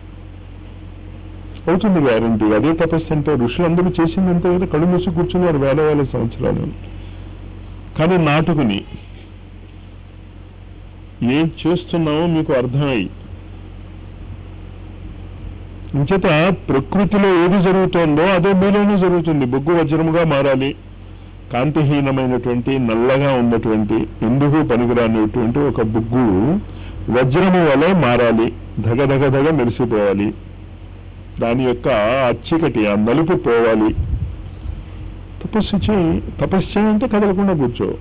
అవుతుంది గ్యారంటీ అదే తపస్సు అంటే ఋషులందరూ చేసింది అంతే కదా కళ్ళు మూసి కూర్చున్నారు వేల వేల సంవత్సరాలు కానీ నాటుకుని ఏం చేస్తున్నామో మీకు అర్థమై ఇంచేత ప్రకృతిలో ఏది జరుగుతోందో అదే మీలోనూ జరుగుతుంది బొగ్గు వజ్రముగా మారాలి కాంతిహీనమైనటువంటి నల్లగా ఉన్నటువంటి ఎందుకు పనికిరానిటువంటి ఒక బొగ్గు వజ్రము వలె మారాలి ధగ ధగ ధగ మెరిసిపోవాలి దాని యొక్క ఆ చీకటి ఆ నలుపు పోవాలి తపస్సు చేయి తపస్సు చేయంటే కదలకుండా కూర్చో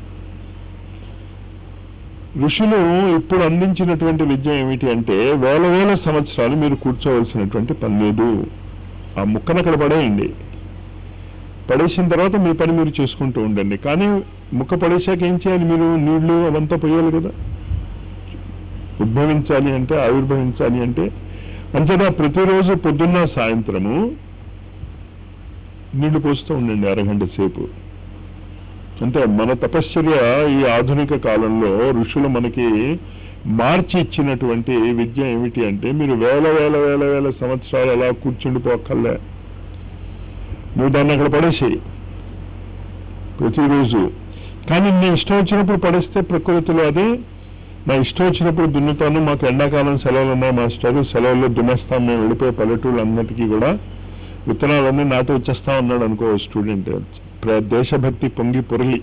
ఋషులు ఇప్పుడు అందించినటువంటి విద్య ఏమిటి అంటే వేల వేల సంవత్సరాలు మీరు కూర్చోవలసినటువంటి పని లేదు ఆ ముక్కను అక్కడ పడేయండి పడేసిన తర్వాత మీ పని మీరు చేసుకుంటూ ఉండండి కానీ ముక్క పడేశాక ఏం చేయాలి మీరు నీళ్లు అవంతా పోయాలి కదా ఉద్భవించాలి అంటే ఆవిర్భవించాలి అంటే అంతేనా ప్రతిరోజు పొద్దున్న సాయంత్రము నీళ్లు పోస్తూ ఉండండి అరగంట సేపు అంటే మన తపశ్చర్య ఈ ఆధునిక కాలంలో ఋషులు మనకి మార్చి ఇచ్చినటువంటి విద్య ఏమిటి అంటే మీరు వేల వేల వేల వేల సంవత్సరాలు అలా కూర్చుండిపోకల్లే నువ్వు దాన్ని అక్కడ పడేసేయి ప్రతిరోజు కానీ నీ ఇష్టం వచ్చినప్పుడు పడేస్తే ప్రకృతిలో అది నా ఇష్టం వచ్చినప్పుడు దున్నుతాను మాకు ఎండాకాలం సెలవులు ఉన్నాయి మాస్టర్ సెలవుల్లో దున్నేస్తాం మేము వెళ్ళిపోయే పల్లెటూళ్ళందరికీ కూడా విత్తనాలన్నీ నాటి వచ్చేస్తా ఉన్నాడు అనుకో స్టూడెంట్ ప్ర- దేశభక్తి పొంగి పొరలి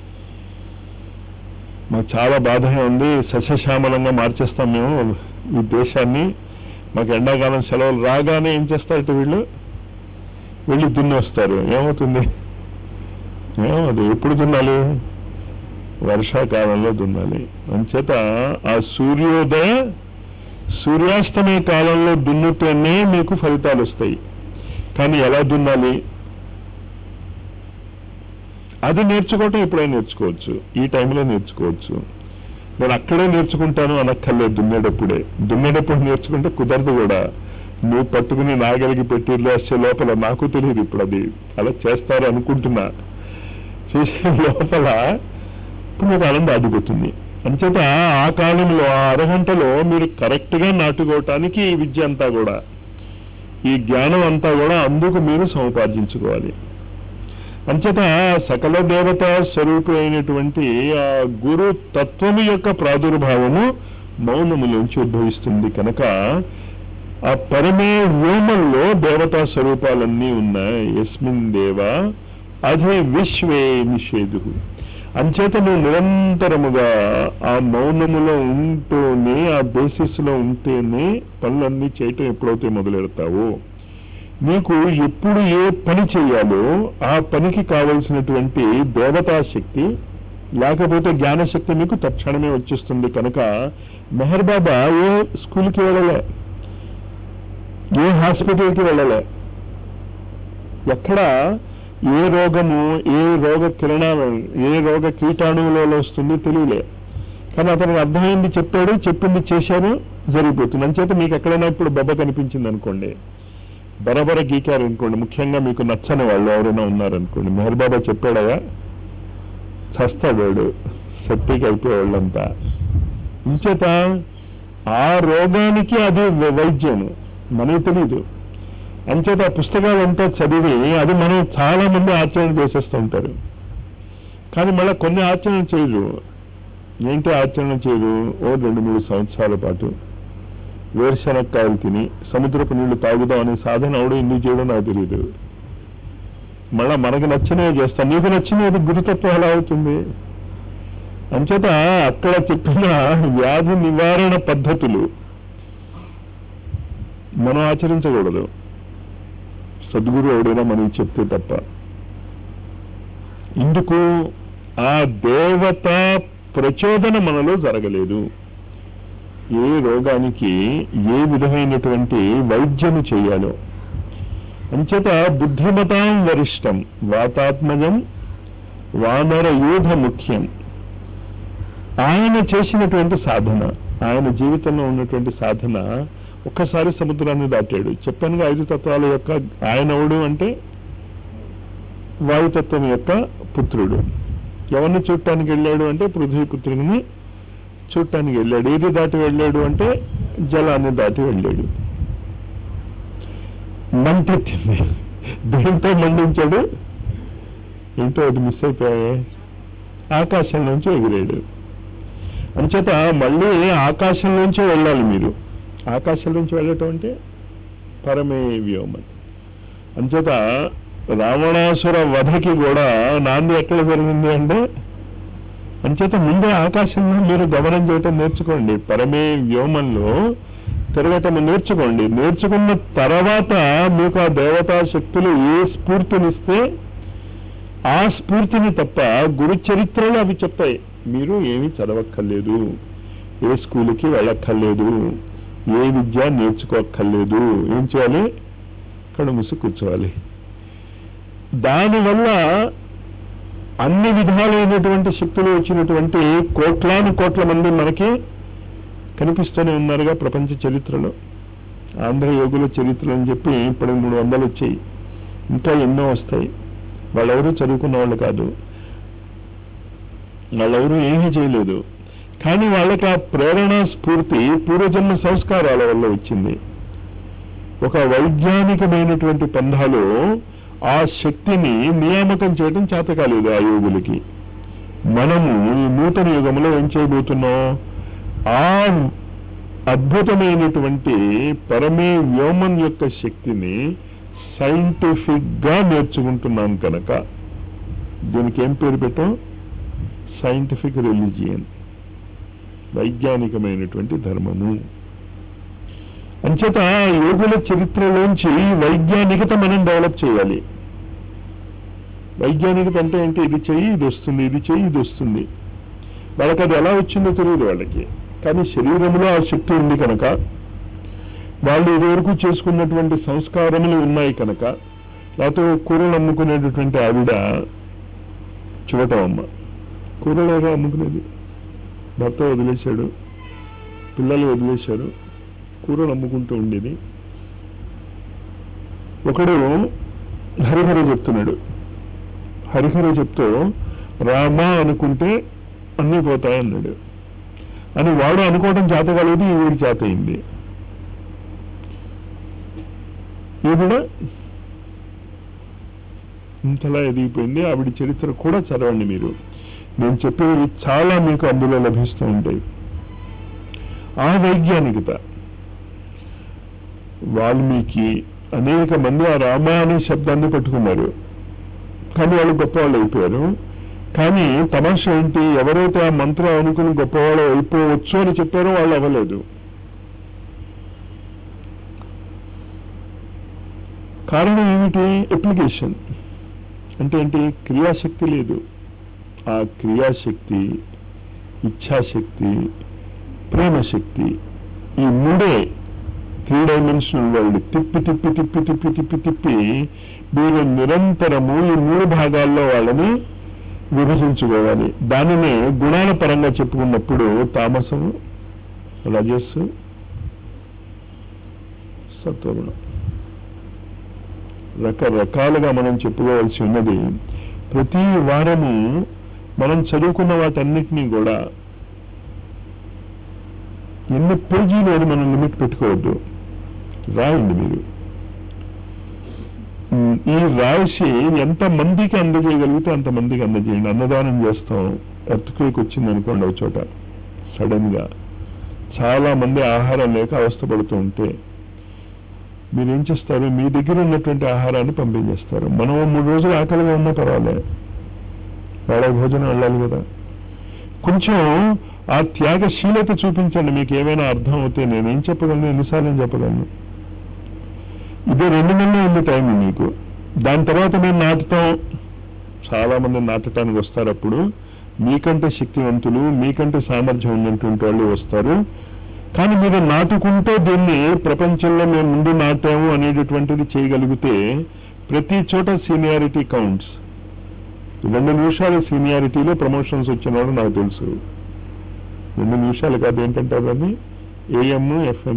మాకు చాలా బాధగా ఉంది సస్యశ్యామలంగా మార్చేస్తాం మేము ఈ దేశాన్ని మాకు ఎండాకాలం సెలవులు రాగానే ఏం చేస్తారట వీళ్ళు వెళ్ళి దున్ని వస్తారు ఏమవుతుంది ఏమవుతుంది ఎప్పుడు దున్నాలి వర్షాకాలంలో దున్నాలి అంచేత ఆ సూర్యోదయ సూర్యాస్తమయ కాలంలో దున్నుతేనే మీకు ఫలితాలు వస్తాయి కానీ ఎలా దున్నాలి అది నేర్చుకోవటం ఎప్పుడైనా నేర్చుకోవచ్చు ఈ టైంలో నేర్చుకోవచ్చు నేను అక్కడే నేర్చుకుంటాను అనక్కర్లేదు దున్నేటప్పుడే దున్నేటప్పుడు నేర్చుకుంటే కుదరదు కూడా నువ్వు పట్టుకుని నాగలికి పెట్టి లేస్తే లోపల నాకు తెలియదు ఇప్పుడు అది అలా చేస్తారు అనుకుంటున్నా చేసే లోపల ఇప్పుడు మీకు ఆనందం దాటిపోతుంది అంచేత ఆ కాలంలో ఆ అరగంటలో మీరు కరెక్ట్ గా నాటుకోవటానికి ఈ విద్య అంతా కూడా ఈ జ్ఞానం అంతా కూడా అందుకు మీరు సముపార్జించుకోవాలి అంచేత సకల దేవత స్వరూపి అయినటువంటి ఆ గురు తత్వము యొక్క ప్రాదుర్భావము మౌనములోంచి ఉద్భవిస్తుంది కనుక ఆ పరమే వ్యోమంలో దేవతా స్వరూపాలన్నీ ఉన్నాయి యస్మిన్ దేవ అధి విశ్వే నిషేధు అంచేత నువ్వు నిరంతరముగా ఆ మౌనములో ఉంటూనే ఆ బేసిస్ లో ఉంటేనే పనులన్నీ చేయటం ఎప్పుడైతే మొదలెడతావో నీకు ఎప్పుడు ఏ పని చేయాలో ఆ పనికి కావలసినటువంటి దేవతా శక్తి లేకపోతే జ్ఞానశక్తి మీకు తక్షణమే వచ్చేస్తుంది కనుక మెహర్ బాబా ఏ స్కూల్కి వెళ్ళలే ఏ హాస్పిటల్కి వెళ్ళలే ఎక్కడ ఏ రోగము ఏ రోగ కిరణాలు ఏ రోగ కీటాణువులలో వస్తుంది తెలియలే కానీ అతనికి అర్థమైంది చెప్పాడు చెప్పింది చేశారు జరిగిపోతుంది అంచేత మీకు ఎక్కడైనా ఇప్పుడు బొబ్బ కనిపించింది అనుకోండి బరబర గీకారు అనుకోండి ముఖ్యంగా మీకు నచ్చని వాళ్ళు ఎవరైనా ఉన్నారనుకోండి మెహర్ బాబా చెప్పాడయా చస్తాడు వాడు సెప్టిక్ అయిపోయే వాళ్ళంతా ఇంచేత ఆ రోగానికి అది వై- వైద్యము మనకి తెలీదు అంచేత ఆ పుస్తకాలంతా చదివి అది మనం చాలా మంది ఆచరణ చేసేస్తూ ఉంటారు కానీ మళ్ళీ కొన్ని ఆచరణ చేయరు ఏంటి ఆచరణ చేయరు ఓ రెండు మూడు సంవత్సరాల పాటు వేరుశనక్కాయలు తిని సముద్రపు నీళ్లు తాగుదాం అనే సాధన అవడం ఎందుకు చేయడం నాకు తెలియదు మళ్ళా మనకు నచ్చినవి చేస్తాం నీకు నచ్చినది గురుతత్వం ఎలా అవుతుంది అంచేత అక్కడ చెప్పిన వ్యాధి నివారణ పద్ధతులు మనం ఆచరించకూడదు సద్గురు ఎవడైనా మనకి చెప్తే తప్ప ఇందుకు ఆ దేవత ప్రచోదన మనలో జరగలేదు ఏ రోగానికి ఏ విధమైనటువంటి వైద్యము చేయాలో అంచేత బుద్ధిమతాం వరిష్టం వాతాత్మజం వానర యూధ ముఖ్యం ఆయన చేసినటువంటి సాధన ఆయన జీవితంలో ఉన్నటువంటి సాధన ఒక్కసారి సముద్రాన్ని దాటాడు చెప్పానుగా ఐదు తత్వాల యొక్క ఆయన ఎవడు అంటే వాయుతత్వం యొక్క పుత్రుడు ఎవరిని చూడటానికి వెళ్ళాడు అంటే పృథ్వీపుత్రుని చూడటానికి వెళ్ళాడు ఏది దాటి వెళ్ళాడు అంటే జలాన్ని దాటి వెళ్ళాడు మంటెత్తింది దేంతో మండించాడు ఏంటో అది మిస్ అయిపోయాయి ఆకాశం నుంచి ఎగిరాడు అంచేత మళ్ళీ ఆకాశం నుంచి వెళ్ళాలి మీరు ఆకాశం నుంచి వెళ్ళటం అంటే పరమే వ్యోమన్ అంచేత రావణాసుర వధకి కూడా నాంది ఎక్కడ జరిగింది అంటే అంచేత ముందే ఆకాశంలో మీరు గమనం చేయటం నేర్చుకోండి పరమే వ్యోమంలో తిరగటం నేర్చుకోండి నేర్చుకున్న తర్వాత మీకు ఆ దేవతా శక్తులు ఏ స్ఫూర్తినిస్తే ఆ స్ఫూర్తిని తప్ప గురు చరిత్రలు అవి చెప్తాయి మీరు ఏమీ చదవక్కర్లేదు ఏ స్కూల్కి వెళ్ళక్కర్లేదు ఏ విద్య నేర్చుకోక్కర్లేదు ఏం చేయాలి కళ్ళు మూసి కూర్చోవాలి దానివల్ల అన్ని విధాలైనటువంటి శక్తులు వచ్చినటువంటి కోట్లాను కోట్ల మంది మనకి కనిపిస్తూనే ఉన్నారుగా ప్రపంచ చరిత్రలో ఆంధ్ర యోగుల చరిత్ర అని చెప్పి ఇప్పుడు మూడు వందలు వచ్చాయి ఇంకా ఎన్నో వస్తాయి వాళ్ళెవరూ చదువుకున్న వాళ్ళు కాదు వాళ్ళెవరూ ఏమీ చేయలేదు కానీ వాళ్ళకి ఆ ప్రేరణ స్ఫూర్తి పూర్వజన్మ సంస్కారాల వల్ల వచ్చింది ఒక వైజ్ఞానికమైనటువంటి పంధాలో ఆ శక్తిని నియామకం చేయడం చేత కాలేదు ఆ యోగులకి మనము ఈ నూతన యుగంలో ఏం చేయబోతున్నాం ఆ అద్భుతమైనటువంటి పరమే వ్యోమన్ యొక్క శక్తిని సైంటిఫిక్ గా నేర్చుకుంటున్నాం కనుక దీనికి ఏం పేరు పెట్టాం సైంటిఫిక్ రిలీజియన్ వైజ్ఞానికమైనటువంటి ధర్మము అంచేత యోగుల చరిత్రలోంచి వైజ్ఞానికత మనం డెవలప్ చేయాలి వైజ్ఞానికత అంటే ఏంటి ఇది చెయ్యి ఇది వస్తుంది ఇది చెయ్యి ఇది వస్తుంది వాళ్ళకి అది ఎలా వచ్చిందో తెలియదు వాళ్ళకి కానీ శరీరంలో ఆ శక్తి ఉంది కనుక వాళ్ళు ఇదివరకు చేసుకున్నటువంటి సంస్కారములు ఉన్నాయి కనుక లేకపోతే కూరలు అమ్ముకునేటటువంటి ఆవిడ చూడటం కూరలు ఎవరో అమ్ముకునేది భర్త వదిలేశాడు పిల్లలు వదిలేశారు కూరలు అమ్ముకుంటూ ఉండేది ఒకడు హరిహర చెప్తున్నాడు హరిహర చెప్తూ రామా అనుకుంటే అన్నీ పోతాయన్నాడు అని వాడు అనుకోవడం చేత కలదు ఈవిడి చేత అయింది ఈవిడ ఇంతలా ఎదిగిపోయింది ఆవిడ చరిత్ర కూడా చదవండి మీరు నేను చెప్పేవి చాలా మీకు అందులో లభిస్తూ ఉంటాయి ఆ వైజ్ఞానికత వాల్మీకి అనేక మంది ఆ రామ అనే శబ్దాన్ని పట్టుకున్నారు కానీ వాళ్ళు గొప్పవాళ్ళు అయిపోయారు కానీ తమాషా ఏంటి ఎవరైతే ఆ మంత్రం అనుకుని గొప్పవాళ్ళు అయిపోవచ్చు అని చెప్పారో వాళ్ళు అవ్వలేదు కారణం ఏమిటి అప్లికేషన్ అంటే ఏంటి క్రియాశక్తి లేదు ఆ క్రియాశక్తి ఇచ్ఛాశక్తి ప్రేమశక్తి ఈ మూడే త్రీ డైమెన్షనల్ వరల్డ్ తిప్పి తిప్పి తిప్పి తిప్పి తిప్పి తిప్పి మీరు నిరంతరము ఈ మూడు భాగాల్లో వాళ్ళని విభజించుకోవాలి దానినే గుణాల పరంగా చెప్పుకున్నప్పుడు తామసము రజస్సు సత్వగుణం రకరకాలుగా మనం చెప్పుకోవాల్సి ఉన్నది ప్రతి వారము మనం చదువుకున్న వాటన్నిటినీ కూడా ఎన్ని పేజీలు అని మనం లిమిట్ పెట్టుకోవద్దు రాయండి మీరు ఉమ్, ఈ రాసి ఎంత మందికి అందజేయగలిగితే అంత మందికి అందజేయండి అన్నదానం చేస్తాం ఎర్త్క్వేక్ వచ్చింది అనుకోండి ఒక చోట సడన్ గా చాలా మంది ఆహారం లేక అవస్థపడుతూ ఉంటే మీరు ఏం చేస్తారు మీ దగ్గర ఉన్నటువంటి ఆహారాన్ని పంపించేస్తారు మనం ఓ మూడు రోజులు ఆకలిగా ఉన్నా పర్వాలే వాళ్ళ భోజనం వెళ్ళాలి కదా కొంచెం ఆ త్యాగశీలత చూపించండి మీకు ఏమైనా అర్థం అవుతే నేనేం చెప్పగలను ఎన్నిసార్లు చెప్పగలను ఇదే రెండు నెలలు ఉంది టైం మీకు దాని తర్వాత మేము నాటుతాం చాలా మంది నాటడానికి వస్తారు అప్పుడు మీకంటే శక్తివంతులు మీకంటే సామర్థ్యం ఉన్నటువంటి వాళ్ళు వస్తారు కానీ మీరు నాటుకుంటే దీన్ని ప్రపంచంలో మేము ముందు నాటాము అనేటటువంటిది చేయగలిగితే ప్రతి చోట సీనియారిటీ కౌంట్స్ రెండు నిమిషాల సీనియారిటీలో ప్రమోషన్స్ వచ్చిన వాళ్ళు నాకు తెలుసు రెండు నిమిషాలు కాదు ఏంటంటే అవన్నీ ఏఎం ఎఫ్ఎం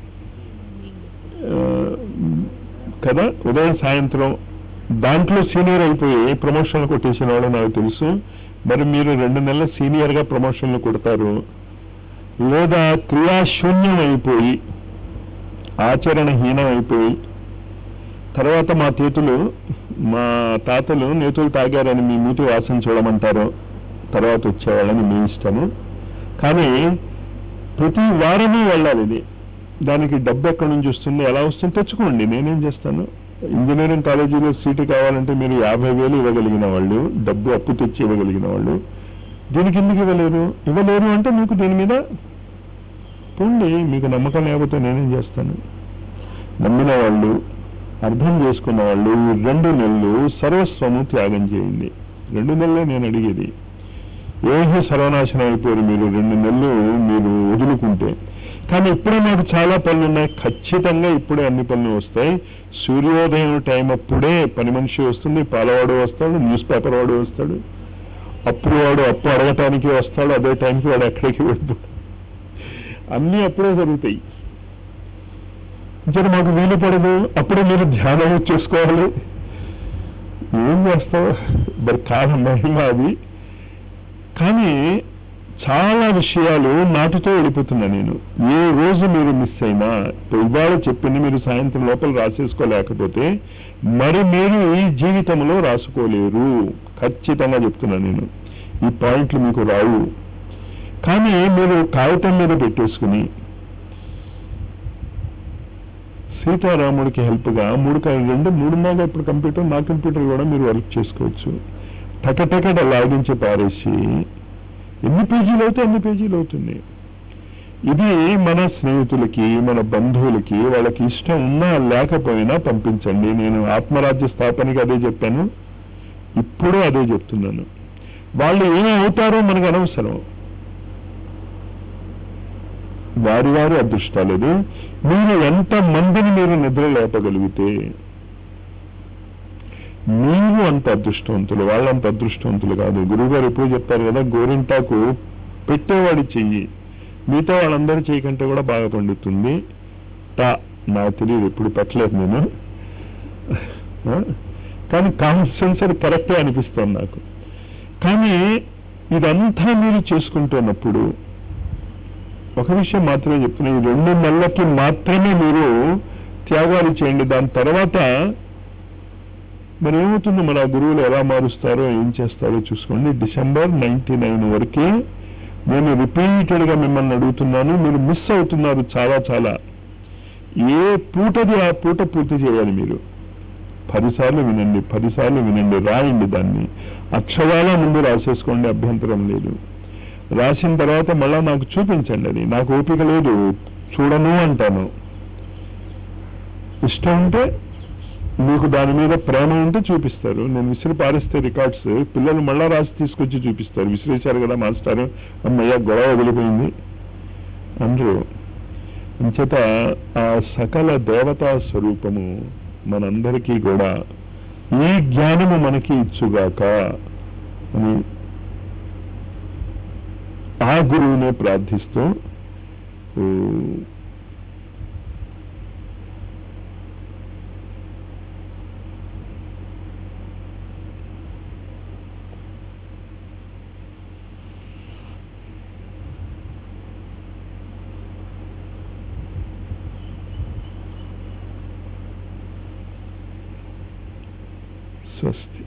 కదా ఉదయం సాయంత్రం దాంట్లో సీనియర్ అయిపోయి ప్రమోషన్లు కొట్టేసిన వాళ్ళు నాకు తెలుసు మరి మీరు రెండు నెలల సీనియర్గా ప్రమోషన్లు కొడతారు లేదా క్రియాశూన్యం అయిపోయి ఆచరణహీనం అయిపోయి తర్వాత మా చేతులు మా తాతలు నేతులు తాగారని మీ మూతి వాసన చూడమంటారు తర్వాత వచ్చేవాళ్ళని మీ ఇష్టము కానీ ప్రతి వారము వెళ్ళాలి ఇది దానికి డబ్బు ఎక్కడి నుంచి వస్తుంది ఎలా వస్తుంది తెచ్చుకోండి నేనేం చేస్తాను ఇంజనీరింగ్ కాలేజీలో సీటు కావాలంటే మీరు యాభై వేలు ఇవ్వగలిగిన వాళ్ళు డబ్బు అప్పు తెచ్చి ఇవ్వగలిగిన వాళ్ళు దీనికి ఎందుకు ఇవ్వలేరు ఇవ్వలేరు అంటే మీకు దీని మీద పోండి మీకు నమ్మకం లేకపోతే నేనేం చేస్తాను నమ్మిన వాళ్ళు అర్థం చేసుకున్న వాళ్ళు ఈ రెండు నెలలు సర్వస్వము త్యాగం చేయండి రెండు నెలలే నేను అడిగేది ఏమీ సర్వనాశనం అయిపోయారు మీరు రెండు నెలలు మీరు వదులుకుంటే కానీ ఇప్పుడే నాకు చాలా పనులు ఉన్నాయి ఖచ్చితంగా ఇప్పుడే అన్ని పనులు వస్తాయి సూర్యోదయం టైం అప్పుడే పని మనిషి వస్తుంది పాలవాడు వస్తాడు న్యూస్ పేపర్ వాడు వస్తాడు అప్పుడు వాడు అప్పు అడగటానికి వస్తాడు అదే టైంకి వాడు ఎక్కడికి వెళ్తాడు అన్నీ అప్పుడే జరుగుతాయి ఇంకా మాకు వీలు పడదు అప్పుడే మీరు ధ్యానం చేసుకోవాలి ఏం చేస్తావు మరి కాదు మహిమ అది కానీ చాలా విషయాలు నాటుతో వెళ్ళిపోతున్నా నేను ఏ రోజు మీరు మిస్ అయినా ఇవాళ చెప్పింది మీరు సాయంత్రం లోపల రాసేసుకోలేకపోతే మరి మీరు ఈ జీవితంలో రాసుకోలేరు ఖచ్చితంగా చెప్తున్నా నేను ఈ పాయింట్లు మీకు రావు కానీ మీరు కాగితం మీద పెట్టేసుకుని సీతారాముడికి హెల్ప్గా మూడు కా- రెండు మూడున్నర ఇప్పుడు కంప్యూటర్ నా కంప్యూటర్ కూడా మీరు వర్క్ చేసుకోవచ్చు టకటకట లాగించి పారేసి ఎన్ని పేజీలు అవుతాయి అన్ని పేజీలు అవుతుంది ఇది మన స్నేహితులకి మన బంధువులకి వాళ్ళకి ఇష్టం ఉన్నా లేకపోయినా పంపించండి నేను ఆత్మరాజ్య స్థాపనకి అదే చెప్పాను ఇప్పుడు అదే చెప్తున్నాను వాళ్ళు ఏమి అవుతారో మనకు అనవసరం వారి వారి అదృష్టాలేదు మీరు ఎంత మందిని మీరు నిద్ర లేపగలిగితే మీరు అంత అదృష్టవంతులు వాళ్ళంత అదృష్టవంతులు కాదు గురువుగారు ఎప్పుడు చెప్తారు కదా గోరింటాకు పెట్టేవాడి చెయ్యి మిగతా వాళ్ళందరి చెయ్యి కంటే కూడా బాగా పండుతుంది టా నాకు తెలియదు ఎప్పుడు పెట్టలేదు నేను ఆ? కానీ కామన్ సెన్సర్ కరెక్టే అనిపిస్తుంది నాకు కానీ ఇదంతా మీరు చేసుకుంటున్నప్పుడు ఒక విషయం మాత్రమే చెప్తున్నా ఈ రెండు నెలలకి మాత్రమే మీరు త్యాగాలు చేయండి దాని తర్వాత మరి ఏమవుతుందో మన గురువులు ఎలా మారుస్తారో ఏం చేస్తారో చూసుకోండి డిసెంబర్ నైన్టీ నైన్ వరకే నేను రిపీటెడ్ గా మిమ్మల్ని అడుగుతున్నాను మీరు మిస్ అవుతున్నారు చాలా చాలా ఏ పూటది ఆ పూట పూర్తి చేయాలి మీరు పదిసార్లు వినండి పదిసార్లు వినండి రాయండి దాన్ని అక్షరాల ముందు రాసేసుకోండి అభ్యంతరం లేదు రాసిన తర్వాత మళ్ళా నాకు చూపించండి అది నాకు ఓపిక లేదు చూడను అంటాను ఇష్టం ఉంటే మీకు దాని మీద ప్రేమ ఉంటే చూపిస్తారు నేను విసిరి పారిస్తే రికార్డ్స్ పిల్లలు మళ్ళా రాసి తీసుకొచ్చి చూపిస్తారు విసిరేశారు కదా మాస్టారు అమ్మయ్య గొడవ వదిలిపోయింది అందరూ అంచేత ఆ సకల దేవతా స్వరూపము మనందరికీ కూడా ఈ జ్ఞానము మనకి ఇచ్చుగాక అని ఆ గురువునే ప్రార్థిస్తూ ఊ, స్వస్తి